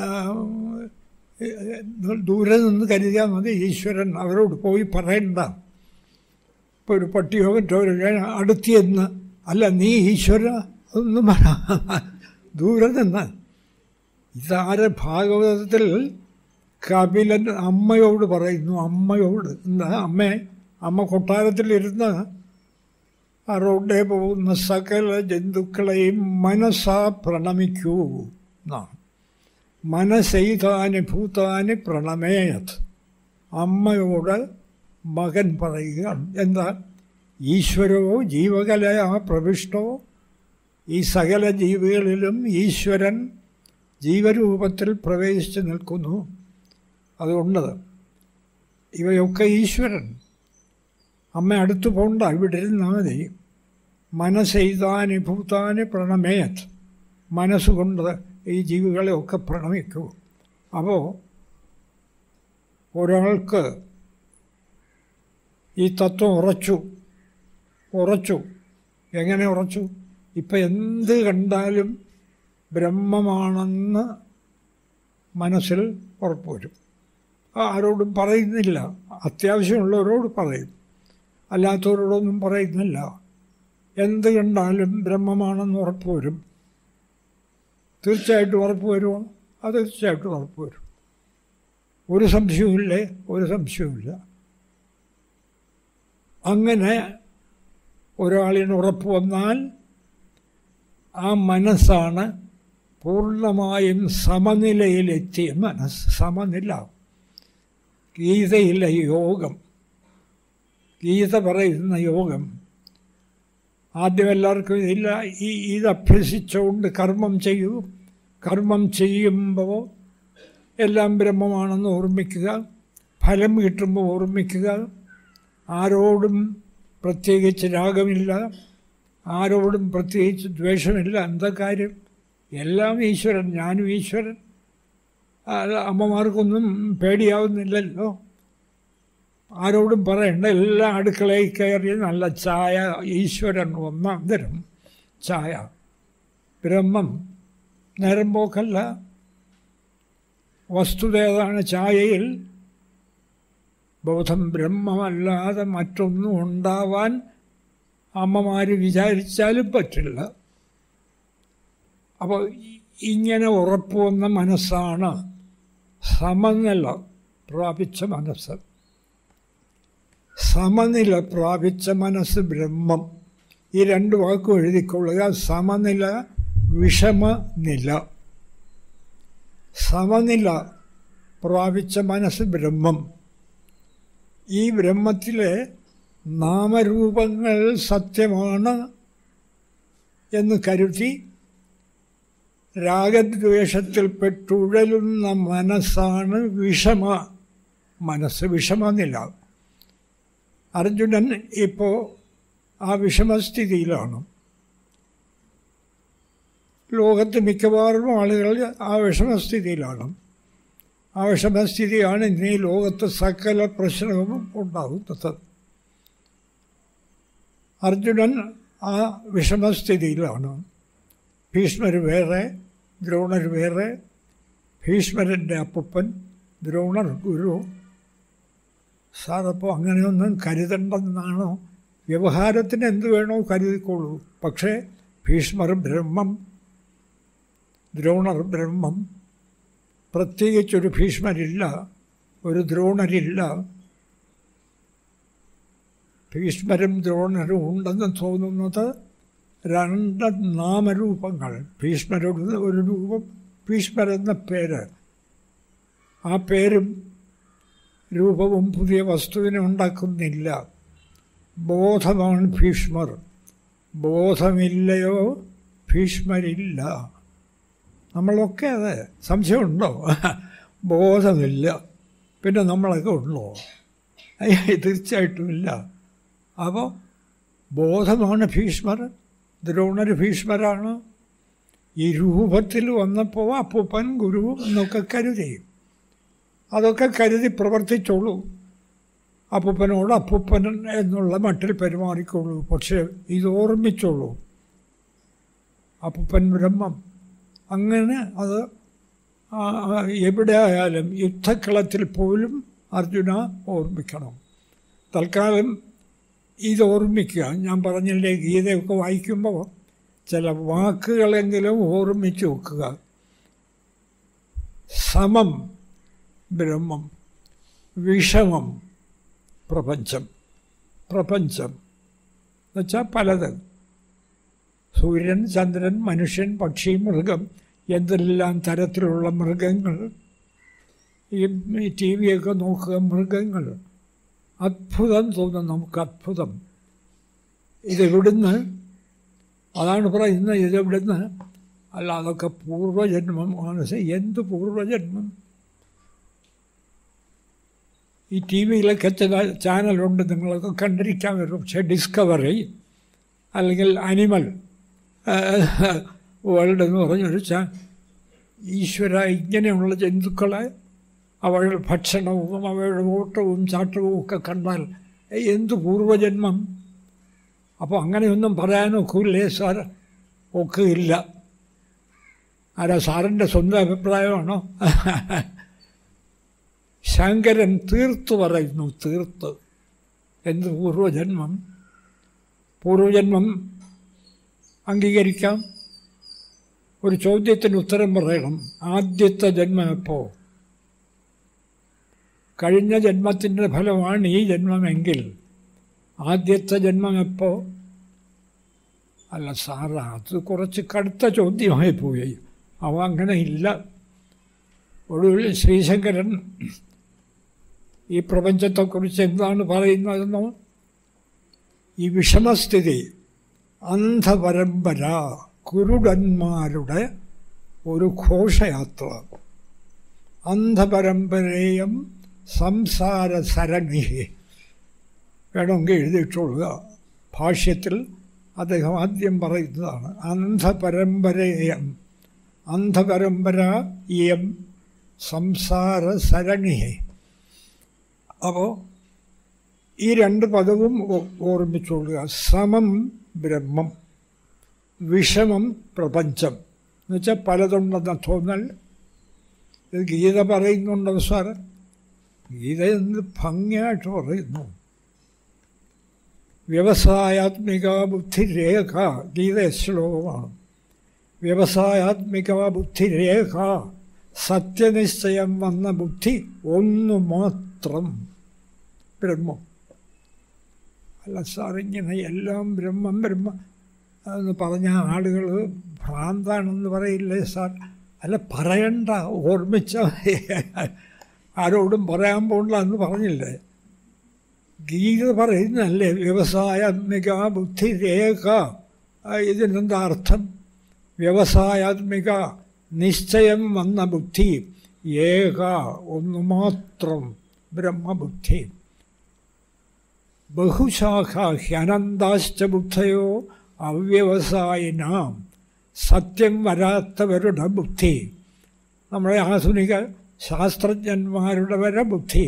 ദൂരെ നിന്ന് കരുതിയാൽ മതി ഈശ്വരൻ അവരോട് പോയി പറയണ്ട ഇപ്പോൾ ഒരു പട്ടിയോ മറ്റോ ഒരു അടുത്തിയെന്ന് അല്ല നീ ഈശ്വര ഒന്നും പറ ദൂരെ നിന്ന് ഇതാരെ ഭാഗവതത്തിൽ കപിലൻ അമ്മയോട് പറയുന്നു അമ്മയോട് എന്താ അമ്മേ അമ്മ കൊട്ടാരത്തിലിരുന്ന് ആ റോഡേ പോകുന്ന സകല ജന്തുക്കളെയും മനസ്സാ പ്രണമിക്കൂ എന്നാണ് മനസ്സെയ്താന് ഭൂതാന് പ്രണമേയത് അമ്മയോട് മകൻ പറയുകയാണ് എന്താ ഈശ്വരോ ജീവകലയാ പ്രവിഷ്ടോ ഈ സകല ജീവികളിലും ഈശ്വരൻ ജീവരൂപത്തിൽ പ്രവേശിച്ച് നിൽക്കുന്നു അതുകൊണ്ട് ഇവയൊക്കെ ഈശ്വരൻ അമ്മ അടുത്തു പോണ്ട ഇവിടെ ഇരുന്നാൽ മതി മനസ്സെയ്താന് ഭൂതാന് പ്രണമേയത് മനസ്സുകൊണ്ട് ഈ ജീവികളെയൊക്കെ പ്രണമിക്കൂ അപ്പോൾ ഒരാൾക്ക് ഈ തത്വം ഉറച്ചു ഉറച്ചു എങ്ങനെ ഉറച്ചു ഇപ്പം എന്ത് കണ്ടാലും ബ്രഹ്മമാണെന്ന് മനസ്സിൽ ഉറപ്പ് വരും ആരോടും പറയുന്നില്ല അത്യാവശ്യമുള്ളവരോട് പറയും അല്ലാത്തവരോടൊന്നും പറയുന്നില്ല എന്ത് കണ്ടാലും ബ്രഹ്മമാണെന്ന് ഉറപ്പ് വരും തീർച്ചയായിട്ടും ഉറപ്പ് വരുമോ അത് തീർച്ചയായിട്ടും ഉറപ്പ് വരും ഒരു സംശയവുമില്ലേ ഒരു സംശയവുമില്ല അങ്ങനെ ഒരാളിന് ഉറപ്പ് വന്നാൽ ആ മനസ്സാണ് പൂർണ്ണമായും സമനിലയിലെത്തിയ മനസ്സ് സമനില ഗീതയിലെ യോഗം ഗീത പറയുന്ന യോഗം ആദ്യം എല്ലാവർക്കും ഇതില്ല ഈ ഇത് അഭ്യസിച്ചുകൊണ്ട് കർമ്മം ചെയ്യൂ കർമ്മം ചെയ്യുമ്പോൾ എല്ലാം ബ്രഹ്മമാണെന്ന് ഓർമ്മിക്കുക ഫലം കിട്ടുമ്പോൾ ഓർമ്മിക്കുക ആരോടും പ്രത്യേകിച്ച് രാഗമില്ല ആരോടും പ്രത്യേകിച്ച് ദ്വേഷമില്ല എന്താ കാര്യം എല്ലാം ഈശ്വരൻ ഞാനും ഈശ്വരൻ അമ്മമാർക്കൊന്നും പേടിയാവുന്നില്ലല്ലോ ആരോടും പറയണ്ട എല്ലാ അടുക്കളയിൽ കയറി നല്ല ചായ ഈശ്വരൻ ഒന്നാം തരം ചായ ബ്രഹ്മം നേരം പോക്കല്ല വസ്തുത ഏതാണ് ചായയിൽ ബോധം ബ്രഹ്മമല്ലാതെ മറ്റൊന്നും ഉണ്ടാവാൻ അമ്മമാർ വിചാരിച്ചാലും പറ്റില്ല അപ്പോൾ ഇങ്ങനെ ഉറപ്പ് വന്ന മനസ്സാണ് സമനില പ്രാപിച്ച മനസ്സ് സമനില പ്രാപിച്ച മനസ്സ് ബ്രഹ്മം ഈ രണ്ട് വാക്കും എഴുതിക്കൊള്ളുക സമനില വിഷമനില സമനില പ്രാപിച്ച മനസ്സ് ബ്രഹ്മം ഈ ബ്രഹ്മത്തിലെ നാമരൂപങ്ങൾ സത്യമാണ് എന്ന് കരുതി രാഗദ്വേഷത്തിൽപ്പെട്ടുഴലുന്ന മനസ്സാണ് വിഷമ മനസ്സ് വിഷമനില അർജുനൻ ഇപ്പോൾ ആ വിഷമസ്ഥിതിയിലാണ് ലോകത്ത് മിക്കവാറും ആളുകൾ ആ വിഷമസ്ഥിതിയിലാണ് ആ വിഷമസ്ഥിതിയാണ് ഇനി ലോകത്ത് സകല പ്രശ്നവും ഉണ്ടാകുന്നത് അർജുനൻ ആ വിഷമസ്ഥിതിയിലാണ് ഭീഷ്മർ വേറെ ദ്രോണർ വേറെ ഭീഷ്മരൻ്റെ അപ്പൂപ്പൻ ദ്രോണർ ഗുരു സാറപ്പോൾ അങ്ങനെയൊന്നും കരുതണ്ടെന്നാണോ വ്യവഹാരത്തിന് എന്ത് വേണോ കരുതിക്കോളൂ പക്ഷേ ഭീഷ്മർ ബ്രഹ്മം ദ്രോണർ ബ്രഹ്മം പ്രത്യേകിച്ചൊരു ഭീഷ്മരില്ല ഒരു ദ്രോണരില്ല ഭീഷ്മരും ദ്രോണരും ഉണ്ടെന്ന് തോന്നുന്നത് രണ്ട് നാമരൂപങ്ങൾ ഭീഷ്മരുടെ ഒരു രൂപം ഭീഷ്മരെന്ന പേര് ആ പേരും രൂപവും പുതിയ വസ്തുവിനെ ഉണ്ടാക്കുന്നില്ല ബോധമാണ് ഭീഷ്മർ ബോധമില്ലയോ ഭീഷ്മരില്ല നമ്മളൊക്കെ അതെ സംശയമുണ്ടോ ബോധമില്ല പിന്നെ നമ്മളൊക്കെ ഉള്ളോ തീർച്ചയായിട്ടും ഇല്ല അപ്പോൾ ബോധമാണ് ഭീഷ്മർ ദ്രോണർ ഭീഷ്മരാണ് ഈ രൂപത്തിൽ വന്നപ്പോൾ അപ്പൂപ്പൻ ഗുരു എന്നൊക്കെ കരുതി അതൊക്കെ കരുതി പ്രവർത്തിച്ചോളൂ അപ്പൂപ്പനോട് അപ്പൂപ്പൻ എന്നുള്ള മട്ടിൽ പെരുമാറിക്കോളൂ പക്ഷേ ഇത് ഓർമ്മിച്ചോളൂ അപ്പൂപ്പൻ ബ്രഹ്മം അങ്ങനെ അത് എവിടെ ആയാലും യുദ്ധക്കളത്തിൽ പോലും അർജുന ഓർമ്മിക്കണം തൽക്കാലം ഇത് ഓർമ്മിക്കുക ഞാൻ പറഞ്ഞില്ലേ ഗീതയൊക്കെ വായിക്കുമ്പോൾ ചില വാക്കുകളെങ്കിലും ഓർമ്മിച്ച് വെക്കുക സമം ബ്രഹ്മം വിഷമം പ്രപഞ്ചം പ്രപഞ്ചം എന്നുവെച്ചാൽ പലത് സൂര്യൻ ചന്ദ്രൻ മനുഷ്യൻ പക്ഷി മൃഗം എന്തെല്ലാം തരത്തിലുള്ള മൃഗങ്ങൾ ഈ ടി വിയൊക്കെ നോക്കുക മൃഗങ്ങൾ അത്ഭുതം തോന്നും നമുക്ക് അത്ഭുതം ഇതെവിടുന്ന് അതാണ് പറയുന്നത് ഇതെവിടുന്ന് അല്ല അതൊക്കെ പൂർവജന്മം മനസ്സ് എന്ത് പൂർവജന്മം ഈ ടി വിയിലൊക്കെ ചില ചാനലുണ്ട് നിങ്ങളൊക്കെ കണ്ടിരിക്കാൻ വരും പക്ഷേ ഡിസ്കവറി അല്ലെങ്കിൽ അനിമൽ വേൾഡ് എന്ന് പറഞ്ഞൊരു ചാ ഈശ്വര ഇങ്ങനെയുള്ള ജന്തുക്കളെ അവരുടെ ഭക്ഷണവും അവയുടെ ഓട്ടവും ചാട്ടവും ഒക്കെ കണ്ടാൽ എന്ത് പൂർവജന്മം അപ്പോൾ അങ്ങനെയൊന്നും പറയാനൊക്കില്ലേ സാർ ഒക്കില്ല ആരാ സാറിൻ്റെ സ്വന്തം അഭിപ്രായമാണോ ശങ്കരൻ തീർത്തു പറയുന്നു തീർത്ത് എന്ത് പൂർവജന്മം പൂർവജന്മം അംഗീകരിക്കാം ഒരു ചോദ്യത്തിന് ഉത്തരം പറയണം ആദ്യത്തെ ജന്മം എപ്പോൾ കഴിഞ്ഞ ജന്മത്തിൻ്റെ ഫലമാണ് ഈ ജന്മമെങ്കിൽ ആദ്യത്തെ ജന്മം എപ്പോൾ അല്ല സാറ് അത് കുറച്ച് കടുത്ത ചോദ്യമായി പോയി അവ അങ്ങനെ ഇല്ല ഒടുവിൽ ശ്രീശങ്കരൻ ഈ പ്രപഞ്ചത്തെക്കുറിച്ച് എന്താണ് പറയുന്നതെന്നോ ഈ വിഷമസ്ഥിതി അന്ധപരമ്പര കുരുടന്മാരുടെ ഒരു ഘോഷയാത്ര അന്ധപരമ്പരയും സംസാര സരണി വേണമെങ്കിൽ എഴുതിയിട്ടുള്ളുക ഭാഷ്യത്തിൽ അദ്ദേഹം ആദ്യം പറയുന്നതാണ് അന്ധപരമ്പരയം അന്ധപരമ്പര ഇയം സംസാര സരണിയെ അപ്പോൾ ഈ രണ്ട് പദവും ഓർമ്മിച്ചുകൊള്ളുക സമം ബ്രഹ്മം വിഷമം പ്രപഞ്ചം എന്നുവെച്ചാൽ പലതുണ്ടെന്ന തോന്നൽ ഇത് ഗീത പറയുന്നുണ്ടോ സാറ് ഗീത എന്ത് ഭംഗിയായിട്ട് പറയുന്നു വ്യവസായാത്മിക ബുദ്ധിരേഖ ഗീത ശ്ലോകമാണ് വ്യവസായാത്മിക ബുദ്ധിരേഖ സത്യനിശ്ചയം വന്ന ബുദ്ധി ഒന്നു മാത്രം ബ്രഹ്മം അല്ല സാർ ഇങ്ങനെ എല്ലാം ബ്രഹ്മം ബ്രഹ്മ എന്ന് പറഞ്ഞ ആളുകൾ ഭ്രാന്താണെന്ന് പറയില്ലേ സാർ അല്ല പറയണ്ട ഓർമ്മിച്ച ആരോടും പറയാൻ പോകണ്ട എന്ന് പറഞ്ഞില്ലേ ഗീത പറയുന്നതല്ലേ വ്യവസായാത്മിക ബുദ്ധിരേഖ ഇതിനെന്താ അർത്ഥം വ്യവസായാത്മിക നിശ്ചയം വന്ന ബുദ്ധി ഏക ഒന്നു മാത്രം ബ്രഹ്മബുദ്ധി ബഹുശാഖ ഹ്യനന്താശ്ച ബുദ്ധയോ അവ്യവസായിനാം സത്യം വരാത്തവരുടെ ബുദ്ധി നമ്മുടെ ആധുനിക ശാസ്ത്രജ്ഞന്മാരുടെ വരെ ബുദ്ധി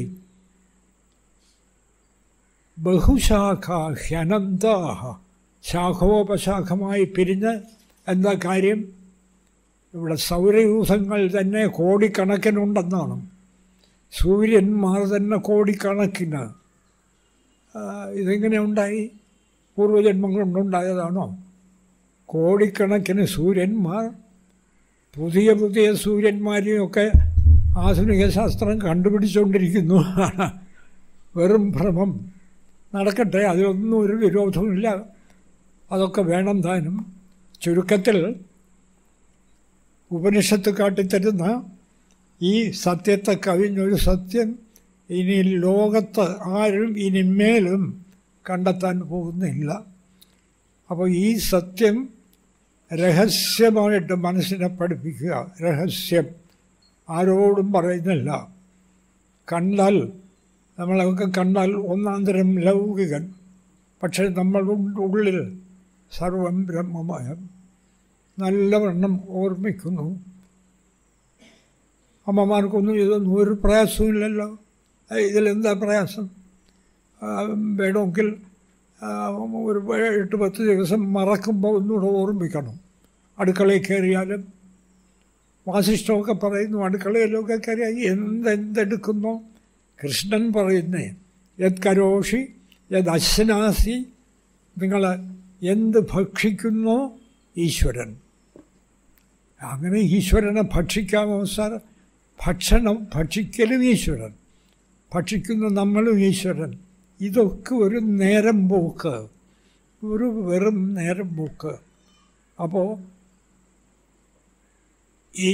ബഹുശാഖ ഹ്യനന്താഹ ശാഖോപശാഖമായി പിരിഞ്ഞ് എന്താ കാര്യം ഇവിടെ സൗരയൂഥങ്ങൾ തന്നെ കോടിക്കണക്കിനുണ്ടെന്നാണ് സൂര്യന്മാർ തന്നെ കോടിക്കണക്കിന് ഇതെങ്ങനെ ഉണ്ടായി പൂർവ്വജന്മം കൊണ്ടുണ്ടായതാണോ കോടിക്കണക്കിന് സൂര്യന്മാർ പുതിയ പുതിയ സൂര്യന്മാരെയൊക്കെ ആധുനിക ശാസ്ത്രം കണ്ടുപിടിച്ചുകൊണ്ടിരിക്കുന്നു വെറും ഭ്രമം നടക്കട്ടെ അതിലൊന്നും ഒരു വിരോധമില്ല അതൊക്കെ വേണം താനും ചുരുക്കത്തിൽ ഉപനിഷത്ത് കാട്ടിത്തരുന്ന ഈ സത്യത്തെ കവിഞ്ഞൊരു സത്യം ഇനി ലോകത്ത് ആരും ഇനിമേലും കണ്ടെത്താൻ പോകുന്നില്ല അപ്പോൾ ഈ സത്യം രഹസ്യമായിട്ട് മനസ്സിനെ പഠിപ്പിക്കുക രഹസ്യം ആരോടും പറയുന്നില്ല കണ്ടാൽ നമ്മളൊക്കെ കണ്ടാൽ ഒന്നാം തരം ലൗകികൻ പക്ഷേ നമ്മളുടെ ഉള്ളിൽ സർവം ബ്രഹ്മമയം നല്ലവണ്ണം ഓർമ്മിക്കുന്നു അമ്മമാർക്കൊന്നും ഇതൊന്നും ഒരു പ്രയാസമില്ലല്ലോ ഇതിലെന്താ പ്രയാസം വേണമെങ്കിൽ ഒരു എട്ട് പത്ത് ദിവസം മറക്കുമ്പോൾ ഒന്നുകൂടെ ഓർമ്മിക്കണം അടുക്കളയിൽ കയറിയാലും വാസിഷ്ടമൊക്കെ പറയുന്നു അടുക്കളയിലൊക്കെ കയറിയാൽ എന്തെന്തെടുക്കുന്നോ കൃഷ്ണൻ പറയുന്നേ യത് കരോഷി യത് അശ്നാസി നിങ്ങൾ എന്ത് ഭക്ഷിക്കുന്നോ ഈശ്വരൻ അങ്ങനെ ഈശ്വരനെ ഭക്ഷിക്കാമോ സാർ ഭക്ഷണം ഭക്ഷിക്കലും ഈശ്വരൻ ഭക്ഷിക്കുന്ന നമ്മളും ഈശ്വരൻ ഇതൊക്കെ ഒരു നേരം പോക്ക് ഒരു വെറും നേരം പോക്ക് അപ്പോൾ ഈ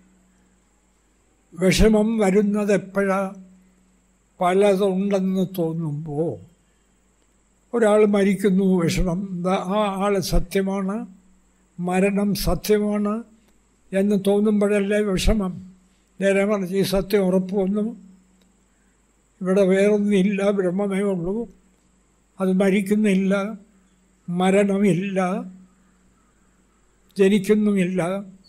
വിഷമം വരുന്നത് എപ്പോഴാണ് പലതുണ്ടെന്ന് തോന്നുമ്പോൾ ഒരാൾ മരിക്കുന്നു വിഷമം ദാ- ആ ആൾ സത്യമാണ് മരണം സത്യമാണ് എന്ന് തോന്നുമ്പോഴല്ലേ വിഷമം നേരെ മറിച്ച് ഈ സത്യം ഉറപ്പ് വന്നു ഇവിടെ വേറൊന്നുമില്ല ബ്രഹ്മമേ ഉള്ളൂ അത് മരിക്കുന്നില്ല മരണമില്ല ജനിക്കുന്നുമില്ല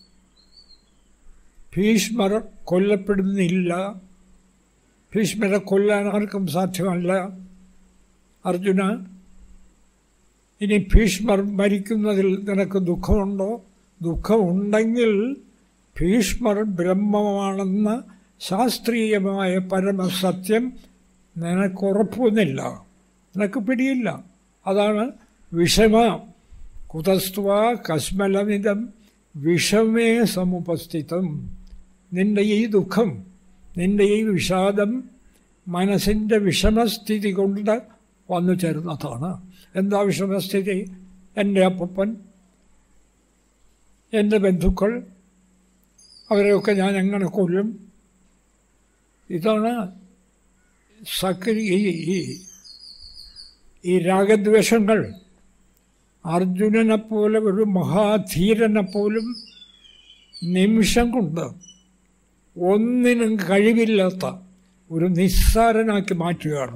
ഭീഷ്മർ കൊല്ലപ്പെടുന്നില്ല ഭീഷ്മരെ കൊല്ലാൻ ആർക്കും സാധ്യമല്ല അർജുന ഇനി ഭീഷ്മർ മരിക്കുന്നതിൽ നിനക്ക് ദുഃഖമുണ്ടോ ദുഃഖമുണ്ടെങ്കിൽ ഭീഷ്മർ ബ്രഹ്മമാണെന്ന ശാസ്ത്രീയമായ പരമസത്യം നിനക്കുറപ്പൊന്നുമില്ല നിനക്ക് പിടിയില്ല അതാണ് വിഷമ കുതസ്ത്വ കശ്മലമിതം വിഷമേ സമുപസ്ഥിതം നിന്റെ ഈ ദുഃഖം നിന്റെ ഈ വിഷാദം മനസ്സിൻ്റെ വിഷമസ്ഥിതി കൊണ്ട് വന്നു ചേരുന്നതാണ് എന്താ വിഷമസ്ഥിതി എൻ്റെ അപ്പൻ എൻ്റെ ബന്ധുക്കൾ അവരെയൊക്കെ ഞാൻ എങ്ങനെ കൊല്ലും ഇതാണ് സക്രി ഈ ഈ- ഈ രാഗദ്വേഷങ്ങൾ അർജുനനെ പോലെ ഒരു മഹാധീരനെ പോലും നിമിഷം കൊണ്ട് ഒന്നിനും കഴിവില്ലാത്ത ഒരു നിസ്സാരനാക്കി മാറ്റുകയാണ്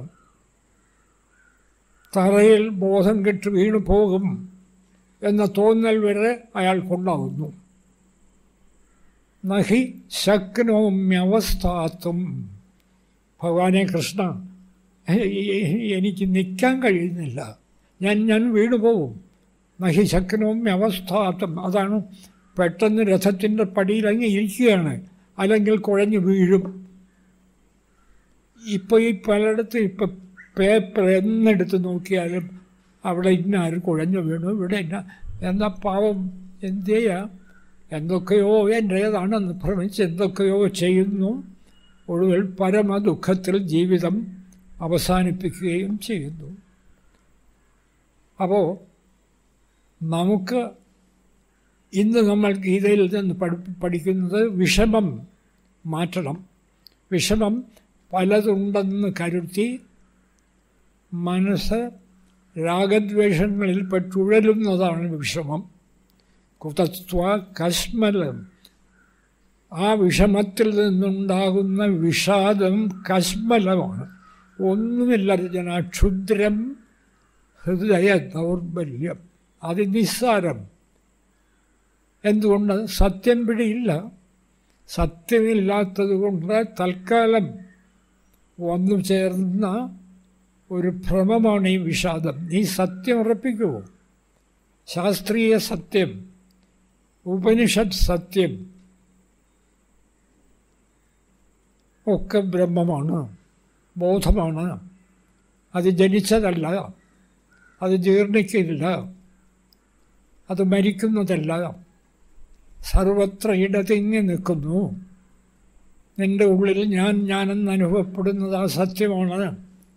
തറയിൽ ബോധം കെട്ട് വീണു പോകും എന്ന തോന്നൽ വരെ അയാൾക്കുണ്ടാകുന്നു നഹി ശക്നോമ്യവസ്ഥാത്തും ഭഗവാനെ കൃഷ്ണ എ- എ- എനിക്ക് നിൽക്കാൻ കഴിയുന്നില്ല ഞാൻ ഞാൻ വീണു പോകും നഹി ശക്നോമ്യവസ്ഥാത്തും അതാണ് പെട്ടെന്ന് രഥത്തിൻ്റെ പടിയിലങ്ങ് ഇരിക്കുകയാണ് അല്ലെങ്കിൽ കുഴഞ്ഞു വീഴും ഇപ്പോൾ ഈ പലയിടത്തും ഇപ്പം പേപ്പർ എന്നെടുത്ത് നോക്കിയാലും അവിടെ ഇന്ന ആര് കുഴഞ്ഞു വീണു ഇവിടെ ഇന്ന എന്നാ പാവം എന്ത് ചെയ്യാം എന്തൊക്കെയോ എൻ്റേതാണെന്ന് ഭ്രമിച്ച് എന്തൊക്കെയോ ചെയ്യുന്നു ഒടുവിൽ പരമ ദുഃഖത്തിൽ ജീവിതം അവസാനിപ്പിക്കുകയും ചെയ്യുന്നു അപ്പോൾ നമുക്ക് ഇന്ന് നമ്മൾ ഗീതയിൽ നിന്ന് പഠി പഠിക്കുന്നത് വിഷമം മാറ്റണം വിഷമം പലതുണ്ടെന്ന് കരുത്തി മനസ്സ് രാഗദ്വേഷങ്ങളിൽ പെട്ടുഴലുന്നതാണ് വിഷമം കുതത്വ കശ്മലം ആ വിഷമത്തിൽ നിന്നുണ്ടാകുന്ന വിഷാദം കശ്മലമാണ് ഒന്നുമില്ല രചന ക്ഷുദ്രം ഹൃദയ ദൗർബല്യം അതിനിസ്സാരം എന്തുകൊണ്ട് സത്യം പിടിയില്ല സത്യമില്ലാത്തത് കൊണ്ട് തൽക്കാലം വന്നു ചേർന്ന ഒരു ഭ്രമമാണ് ഈ വിഷാദം നീ സത്യം ഉറപ്പിക്കുമോ ശാസ്ത്രീയ സത്യം ഉപനിഷത്ത് സത്യം ഒക്കെ ബ്രഹ്മമാണ് ബോധമാണ് അത് ജനിച്ചതല്ല അത് ജീർണിക്കില്ല അത് മരിക്കുന്നതല്ല സർവത്ര ഇടതിങ്ങി നിൽക്കുന്നു നിൻ്റെ ഉള്ളിൽ ഞാൻ ഞാനെന്ന് അനുഭവപ്പെടുന്നത് ആ സത്യമാണ്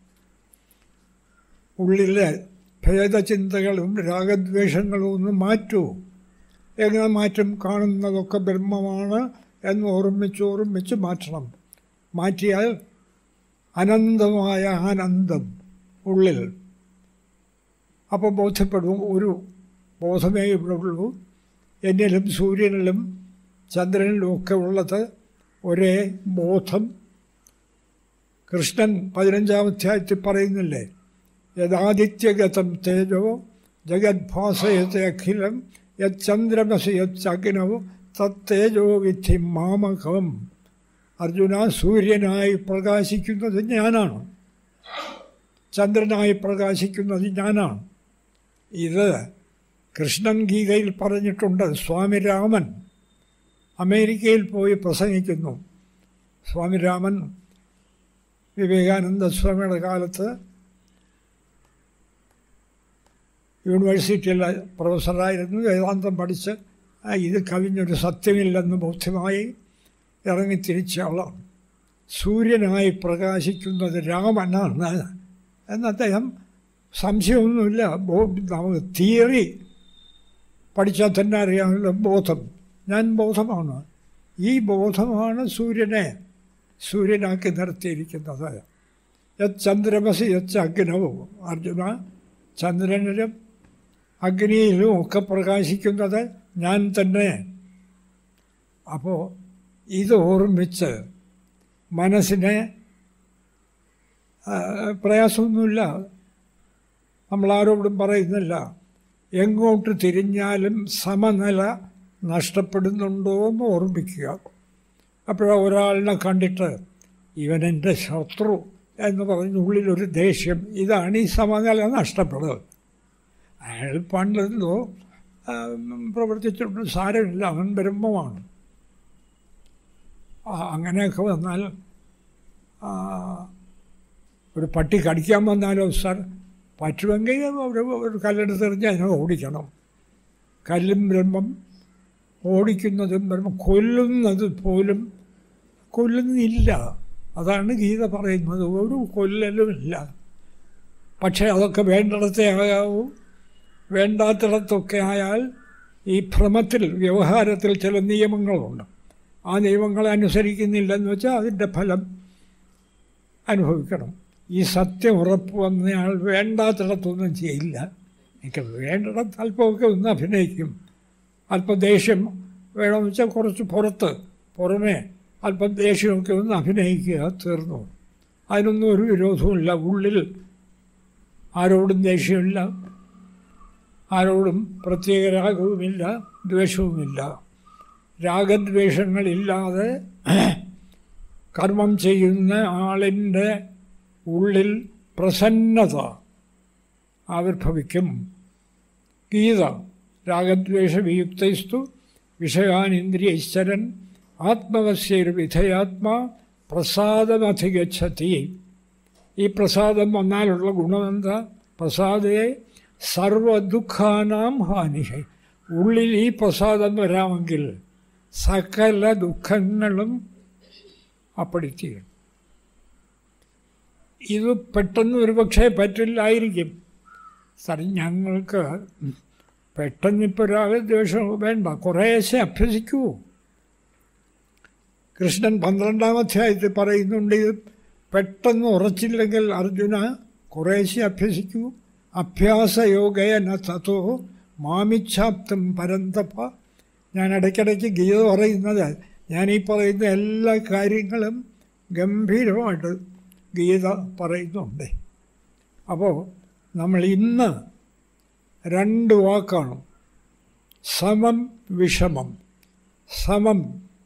ഉള്ളിലെ ഭേദചിന്തകളും രാഗദ്വേഷങ്ങളും ഒന്ന് മാറ്റൂ എങ്ങനെ മാറ്റും കാണുന്നതൊക്കെ ബ്രഹ്മമാണ് എന്ന് ഓർമ്മിച്ച് ഓർമ്മിച്ച് മാറ്റണം മാറ്റിയാൽ അനന്തമായ ആനന്ദം ഉള്ളിൽ അപ്പോൾ ബോധ്യപ്പെടും ഒരു ബോധമേ ഇവിടെ ഉള്ളൂ എന്നിലും സൂര്യനിലും ചന്ദ്രനിലും ഒക്കെ ഉള്ളത് ഒരേ ബോധം കൃഷ്ണൻ പതിനഞ്ചാം അധ്യായത്തിൽ പറയുന്നില്ലേ യഥാദിത്യഗതം തേജോ ജഗദ്ഭാസയത്തെ അഖിലം യന്ദ്രമസി യഗ്നവും തത്തേജോ വിധി മാമകം അർജുന സൂര്യനായി പ്രകാശിക്കുന്നത് ഞാനാണ് ചന്ദ്രനായി പ്രകാശിക്കുന്നത് ഞാനാണ് ഇത് കൃഷ്ണൻ ഗീതയിൽ പറഞ്ഞിട്ടുണ്ട് സ്വാമി രാമൻ അമേരിക്കയിൽ പോയി പ്രസംഗിക്കുന്നു സ്വാമി രാമൻ വിവേകാനന്ദ സ്വാമിയുടെ കാലത്ത് യൂണിവേഴ്സിറ്റിയിലെ പ്രൊഫസറായിരുന്നു വേദാന്തം പഠിച്ച് ആ, ഇത് കവിഞ്ഞൊരു സത്യമില്ലെന്ന് ബോധ്യമായി ഇറങ്ങി തിരിച്ച ആളാണ് സൂര്യനായി പ്രകാശിക്കുന്നത് രാമനാണ് എന്ന് അദ്ദേഹം സംശയമൊന്നുമില്ല ബോ- നമുക്ക് തിയറി പഠിച്ചാൽ തന്നെ അറിയാമല്ലോ ബോധം ഞാൻ ബോധമാണ് ഈ ബോധമാണ് സൂര്യനെ സൂര്യനാക്കി നിർത്തിയിരിക്കുന്നത് യത് ചന്ദ്രമസി യത് അഗ്നവും അർജുന ചന്ദ്രനിലും അഗ്നിയിലും ഒക്കെ പ്രകാശിക്കുന്നത് ഞാൻ തന്നെ അപ്പോൾ ഇത് ഓർമ്മിച്ച് മനസ്സിനെ ആ, പ്രയാസമൊന്നുമില്ല നമ്മളാരോടും പറയുന്നില്ല എങ്ങോട്ട് തിരിഞ്ഞാലും സമനില നഷ്ടപ്പെടുന്നുണ്ടോ എന്ന് ഓർമ്മിക്കുക അപ്പോഴാ ഒരാളിനെ കണ്ടിട്ട് ഇവൻ എൻ്റെ ശത്രു എന്ന് പറഞ്ഞ് ഉള്ളിലൊരു ദേഷ്യം ഇതാണ് ഈ സമനില നഷ്ടപ്പെടുന്നത് അയാൾ പണ്ടെന്തോ ആ, പ്രവർത്തിച്ചിട്ടുണ്ട് സാരമില്ല അവൻ ബ്രഹ്മമാണ് ആ, അങ്ങനെയൊക്കെ വന്നാൽ ആ, ഒരു പട്ടി കടിക്കാൻ വന്നാലോ സാർ പറ്റുമെങ്കിൽ ഒരു ഒരു കല്ലെടുത്തെറിഞ്ഞ് അതിനെ ഓടിക്കണം കല്ലും ബ്രഹ്മം ഓടിക്കുന്നതും ബ്രഹ്മം കൊല്ലുന്നത് പോലും കൊല്ലുന്നില്ല അതാണ് ഗീത പറയുന്നത് ഒരു കൊല്ലലുമില്ല പക്ഷേ അതൊക്കെ വേണ്ടിടത്തേ ആകാവൂ വേണ്ടാത്തിടത്തൊക്കെ ആയാൽ ഈ ഭ്രമത്തിൽ വ്യവഹാരത്തിൽ ചില നിയമങ്ങളുണ്ട് ആ നിയമങ്ങളെ അനുസരിക്കുന്നില്ലെന്ന് വെച്ചാൽ അതിൻ്റെ ഫലം അനുഭവിക്കണം ഈ സത്യം ഉറപ്പ് വന്നയാൾ വേണ്ടാത്തിടത്തൊന്നും ചെയ്യില്ല എനിക്ക് വേണ്ടിടത്ത് അല്പമൊക്കെ ഒന്ന് അഭിനയിക്കും അല്പം ദേഷ്യം വേണമെന്ന് വെച്ചാൽ കുറച്ച് പുറത്ത് പുറമേ അല്പം ദേഷ്യമൊക്കെ ഒന്ന് അഭിനയിക്കുക തീർന്നു അതിനൊന്നും ഒരു വിരോധവുമില്ല ഉള്ളിൽ ആരോടും ദേഷ്യമില്ല ആരോടും പ്രത്യേക രാഗവുമില്ല ദ്വേഷവുമില്ല രാഗദ്വേഷങ്ങളില്ലാതെ കർമ്മം ചെയ്യുന്ന ആളിൻ്റെ ഉള്ളിൽ പ്രസന്നത ആവിർഭവിക്കും ഗീത രാഗദ്വേഷവിയുക്തൈസ്തു വിഷയാനിന്ദ്രിയശ്ചരൻ ആത്മവസ്യരു വിധയാത്മാ പ്രസാദമധിഗച്ഛതി ഈ പ്രസാദം വന്നാലുള്ള ഗുണമെന്താ പ്രസാദയെ സർവദുഃഖാനാം ഹാനിഹ ഉള്ളിൽ ഈ പ്രസാദം വരാമെങ്കിൽ സകല ദുഃഖങ്ങളും അപ്പടിത്തീരും ഇത് പെട്ടെന്ന് ഒരു പക്ഷേ പറ്റില്ലായിരിക്കും സാർ ഞങ്ങൾക്ക് പെട്ടെന്നിപ്പോൾ രാഗദ്വേഷം വേണ്ട കുറേശ്ശെ അഭ്യസിക്കൂ കൃഷ്ണൻ പന്ത്രണ്ടാം അധ്യായത്തിൽ പറയുന്നുണ്ട് ഇത് പെട്ടെന്ന് ഉറച്ചില്ലെങ്കിൽ അർജുന കുറേശ്ശെ അഭ്യസിക്കൂ അഭ്യാസയോഗേന തതോ മാമിച്ഛാപ്തം പരന്തപ്പ ഞാൻ ഇടയ്ക്കിടയ്ക്ക് ഗീത പറയുന്നത് ഞാൻ ഈ പറയുന്ന എല്ലാ കാര്യങ്ങളും ഗംഭീരമായിട്ട് ഗീത പറയുന്നുണ്ട് അപ്പോൾ നമ്മൾ ഇന്ന് രണ്ട് വാക്കാണ് സമം വിഷമം സമം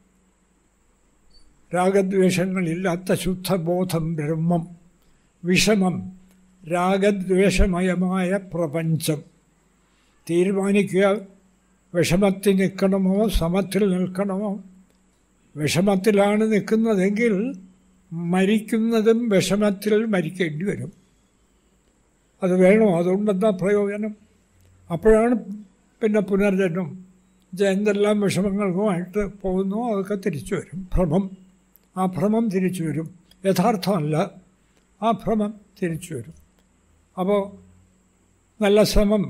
രാഗദ്വേഷങ്ങളില്ലാത്ത ശുദ്ധബോധം ബ്രഹ്മം വിഷമം രാഗദ്വേഷമയമായ പ്രപഞ്ചം തീരുമാനിക്കുക വിഷമത്തിൽ നിൽക്കണമോ സമത്തിൽ നിൽക്കണമോ വിഷമത്തിലാണ് നിൽക്കുന്നതെങ്കിൽ മരിക്കുന്നതും വിഷമത്തിൽ മരിക്കേണ്ടി വരും അത് വേണോ അതുകൊണ്ടെന്താ പ്രയോജനം അപ്പോഴാണ് പിന്നെ പുനർജന്മം ഇത് എന്തെല്ലാം വിഷമങ്ങൾക്കുമായിട്ട് പോകുന്നു അതൊക്കെ തിരിച്ചു വരും ഭ്രമം ആ ഭ്രമം തിരിച്ചു വരും യഥാർത്ഥമല്ല ആ ഭ്രമം തിരിച്ചു വരും അപ്പോൾ നല്ല ശ്രമം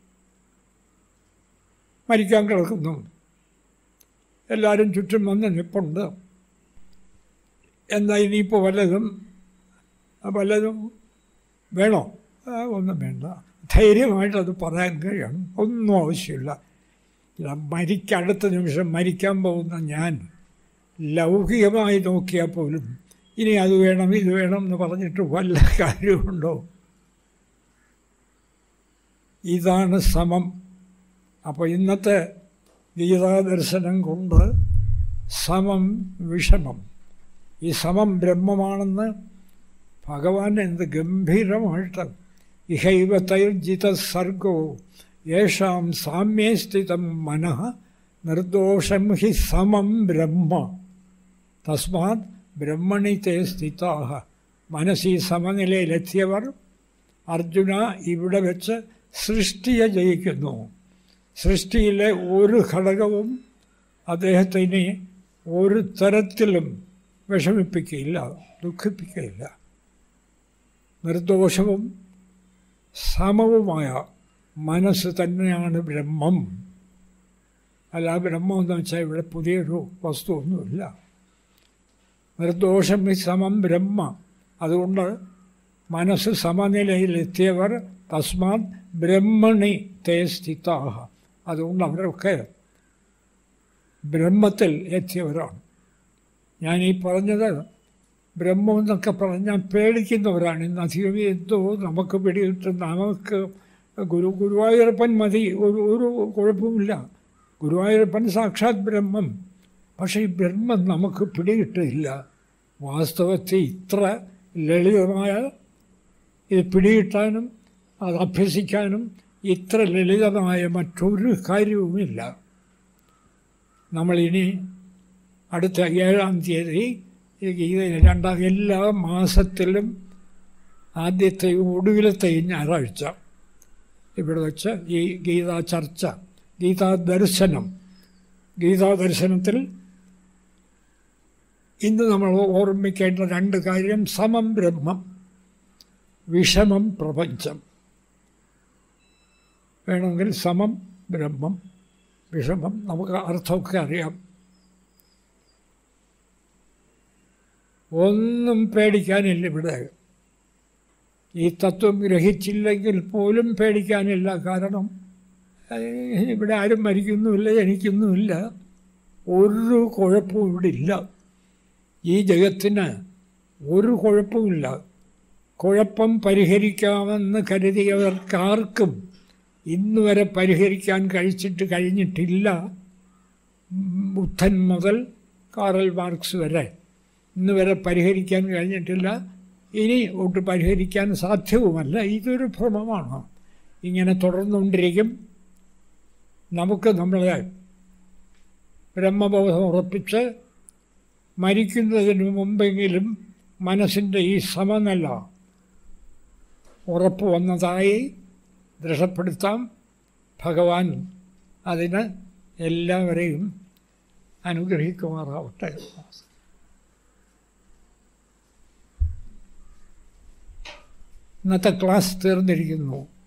മരിക്കാൻ കിടക്കുന്നു എല്ലാവരും ചുറ്റും വന്ന് നിൽപ്പുണ്ട് എന്താ ഇനിയിപ്പോൾ വല്ലതും വല്ലതും വേണോ ആ, ഒന്നും വേണ്ട ധൈര്യമായിട്ടത് പറയാൻ കഴിയണം ഒന്നും ആവശ്യമില്ല ഇല്ല, മരിക്ക അടുത്ത നിമിഷം മരിക്കാൻ പോകുന്ന ഞാൻ ലൗകികമായി നോക്കിയാൽ പോലും ഇനി അത് വേണം ഇത് വേണം എന്ന് പറഞ്ഞിട്ട് വല്ല കാര്യമുണ്ടോ ഇതാണ് സമം അപ്പോൾ ഇന്നത്തെ ഗീതാദർശനം കൊണ്ട് സമം വിഷമം ഈ സമം ബ്രഹ്മമാണെന്ന് ഭഗവാൻ എന്ത് ഗംഭീരമായിട്ട് ഇഹൈവ തൈർജിത സർഗോ യേഷാം സാമ്യേ സ്ഥിതം മനഃ നിർദോഷം ഹി സമം ബ്രഹ്മ തസ്മാത് ബ്രഹ്മണി തേ സ്ഥിതാഹ മനസ്സി സമനിലയിലെത്തിയവർ അർജുന ഇവിടെ വെച്ച് സൃഷ്ടിയെ ജയിക്കുന്നു സൃഷ്ടിയിലെ ഒരു ഘടകവും അദ്ദേഹത്തിന് ഒരു തരത്തിലും വിഷമിപ്പിക്കുകയില്ല ദുഃഖിപ്പിക്കുകയില്ല നിർദോഷവും സമവുമായ മനസ്സ് തന്നെയാണ് ബ്രഹ്മം അല്ല ബ്രഹ്മം എന്ന് വെച്ചാൽ ഇവിടെ പുതിയൊരു വസ്തുവൊന്നുമില്ല നിർദോഷം ഈ സമം ബ്രഹ്മ അതുകൊണ്ട് മനസ്സ് സമനിലയിലെത്തിയവർ തസ്മാത് ബ്രഹ്മണി തേ സ്ഥിതാഹ അതുകൊണ്ട് അവരൊക്കെ ബ്രഹ്മത്തിൽ എത്തിയവരാണ് ഞാൻ ഈ പറഞ്ഞത് ബ്രഹ്മം എന്നൊക്കെ പറഞ്ഞാൽ പേടിക്കുന്നവരാണ് ഇന്ന് അധികം എന്തോ നമുക്ക് പിടികിട്ടും നമുക്ക് ഗുരു ഗുരുവായൂരപ്പൻ മതി ഒരു ഒരു കുഴപ്പമില്ല ഗുരുവായൂരപ്പൻ സാക്ഷാത് ബ്രഹ്മം പക്ഷേ ഈ ബ്രഹ്മം നമുക്ക് പിടികിട്ടില്ല വാസ്തവത്തിൽ ഇത്ര ലളിതമായ ഇത് പിടികിട്ടാനും അത് അഭ്യസിക്കാനും ഇത്ര ലളിതമായ മറ്റൊരു കാര്യവുമില്ല നമ്മളിനി അടുത്ത ഏഴാം തീയതി ഈ ഗീത രണ്ടാം എല്ലാ മാസത്തിലും ആദ്യത്തെയും ഒടുവിലത്തെയും ഞായറാഴ്ച ഇവിടെ വെച്ച് ഈ ഗീതാ ചർച്ച ഗീതാ ദർശനം ഗീതാ ദർശനത്തിൽ ഇന്ന് നമ്മൾ ഓർമ്മിക്കേണ്ട രണ്ട് കാര്യം സമം ബ്രഹ്മം വിഷമം പ്രപഞ്ചം വേണമെങ്കിൽ സമം ബ്രഹ്മം വിഷമം നമുക്ക് അർത്ഥമൊക്കെ അറിയാം ഒന്നും പേടിക്കാനില്ല ഇവിടെ ഈ തത്വം ഗ്രഹിച്ചില്ലെങ്കിൽ പോലും പേടിക്കാനില്ല കാരണം ഏഹ്, ഇവിടെ ആരും മരിക്കുന്നുമില്ല ജനിക്കുന്നുമില്ല ഒരു കുഴപ്പവും ഇവിടെ ഇല്ല ഈ ജഗത്തിന് ഒരു കുഴപ്പമില്ല കുഴപ്പം പരിഹരിക്കാമെന്ന് കരുതിയവർക്കാർക്കും ഇന്ന് വരെ പരിഹരിക്കാൻ കഴിച്ചിട്ട് കഴിഞ്ഞിട്ടില്ല ബുദ്ധൻ മുതൽ കാറൽ മാർക്സ് വരെ ഇന്ന് വരെ പരിഹരിക്കാൻ കഴിഞ്ഞിട്ടില്ല ഇനി ഒട്ട് പരിഹരിക്കാൻ സാധ്യവുമല്ല ഇതൊരു ഭ്രമമാണ് ഇങ്ങനെ തുടർന്നുകൊണ്ടിരിക്കും നമുക്ക് നമ്മളെ ബ്രഹ്മബോധം ഉറപ്പിച്ച് മരിക്കുന്നതിന് മുമ്പെങ്കിലും മനസ്സിൻ്റെ ഈ സമനില ഉറപ്പ് വന്നതായി ദൃഢപ്പെടുത്താം ഭഗവാൻ അതിന് എല്ലാവരെയും അനുഗ്രഹിക്കുമാറാവട്ടെ ഇന്നത്തെ ക്ലാസ് തീർന്നിരിക്കുന്നു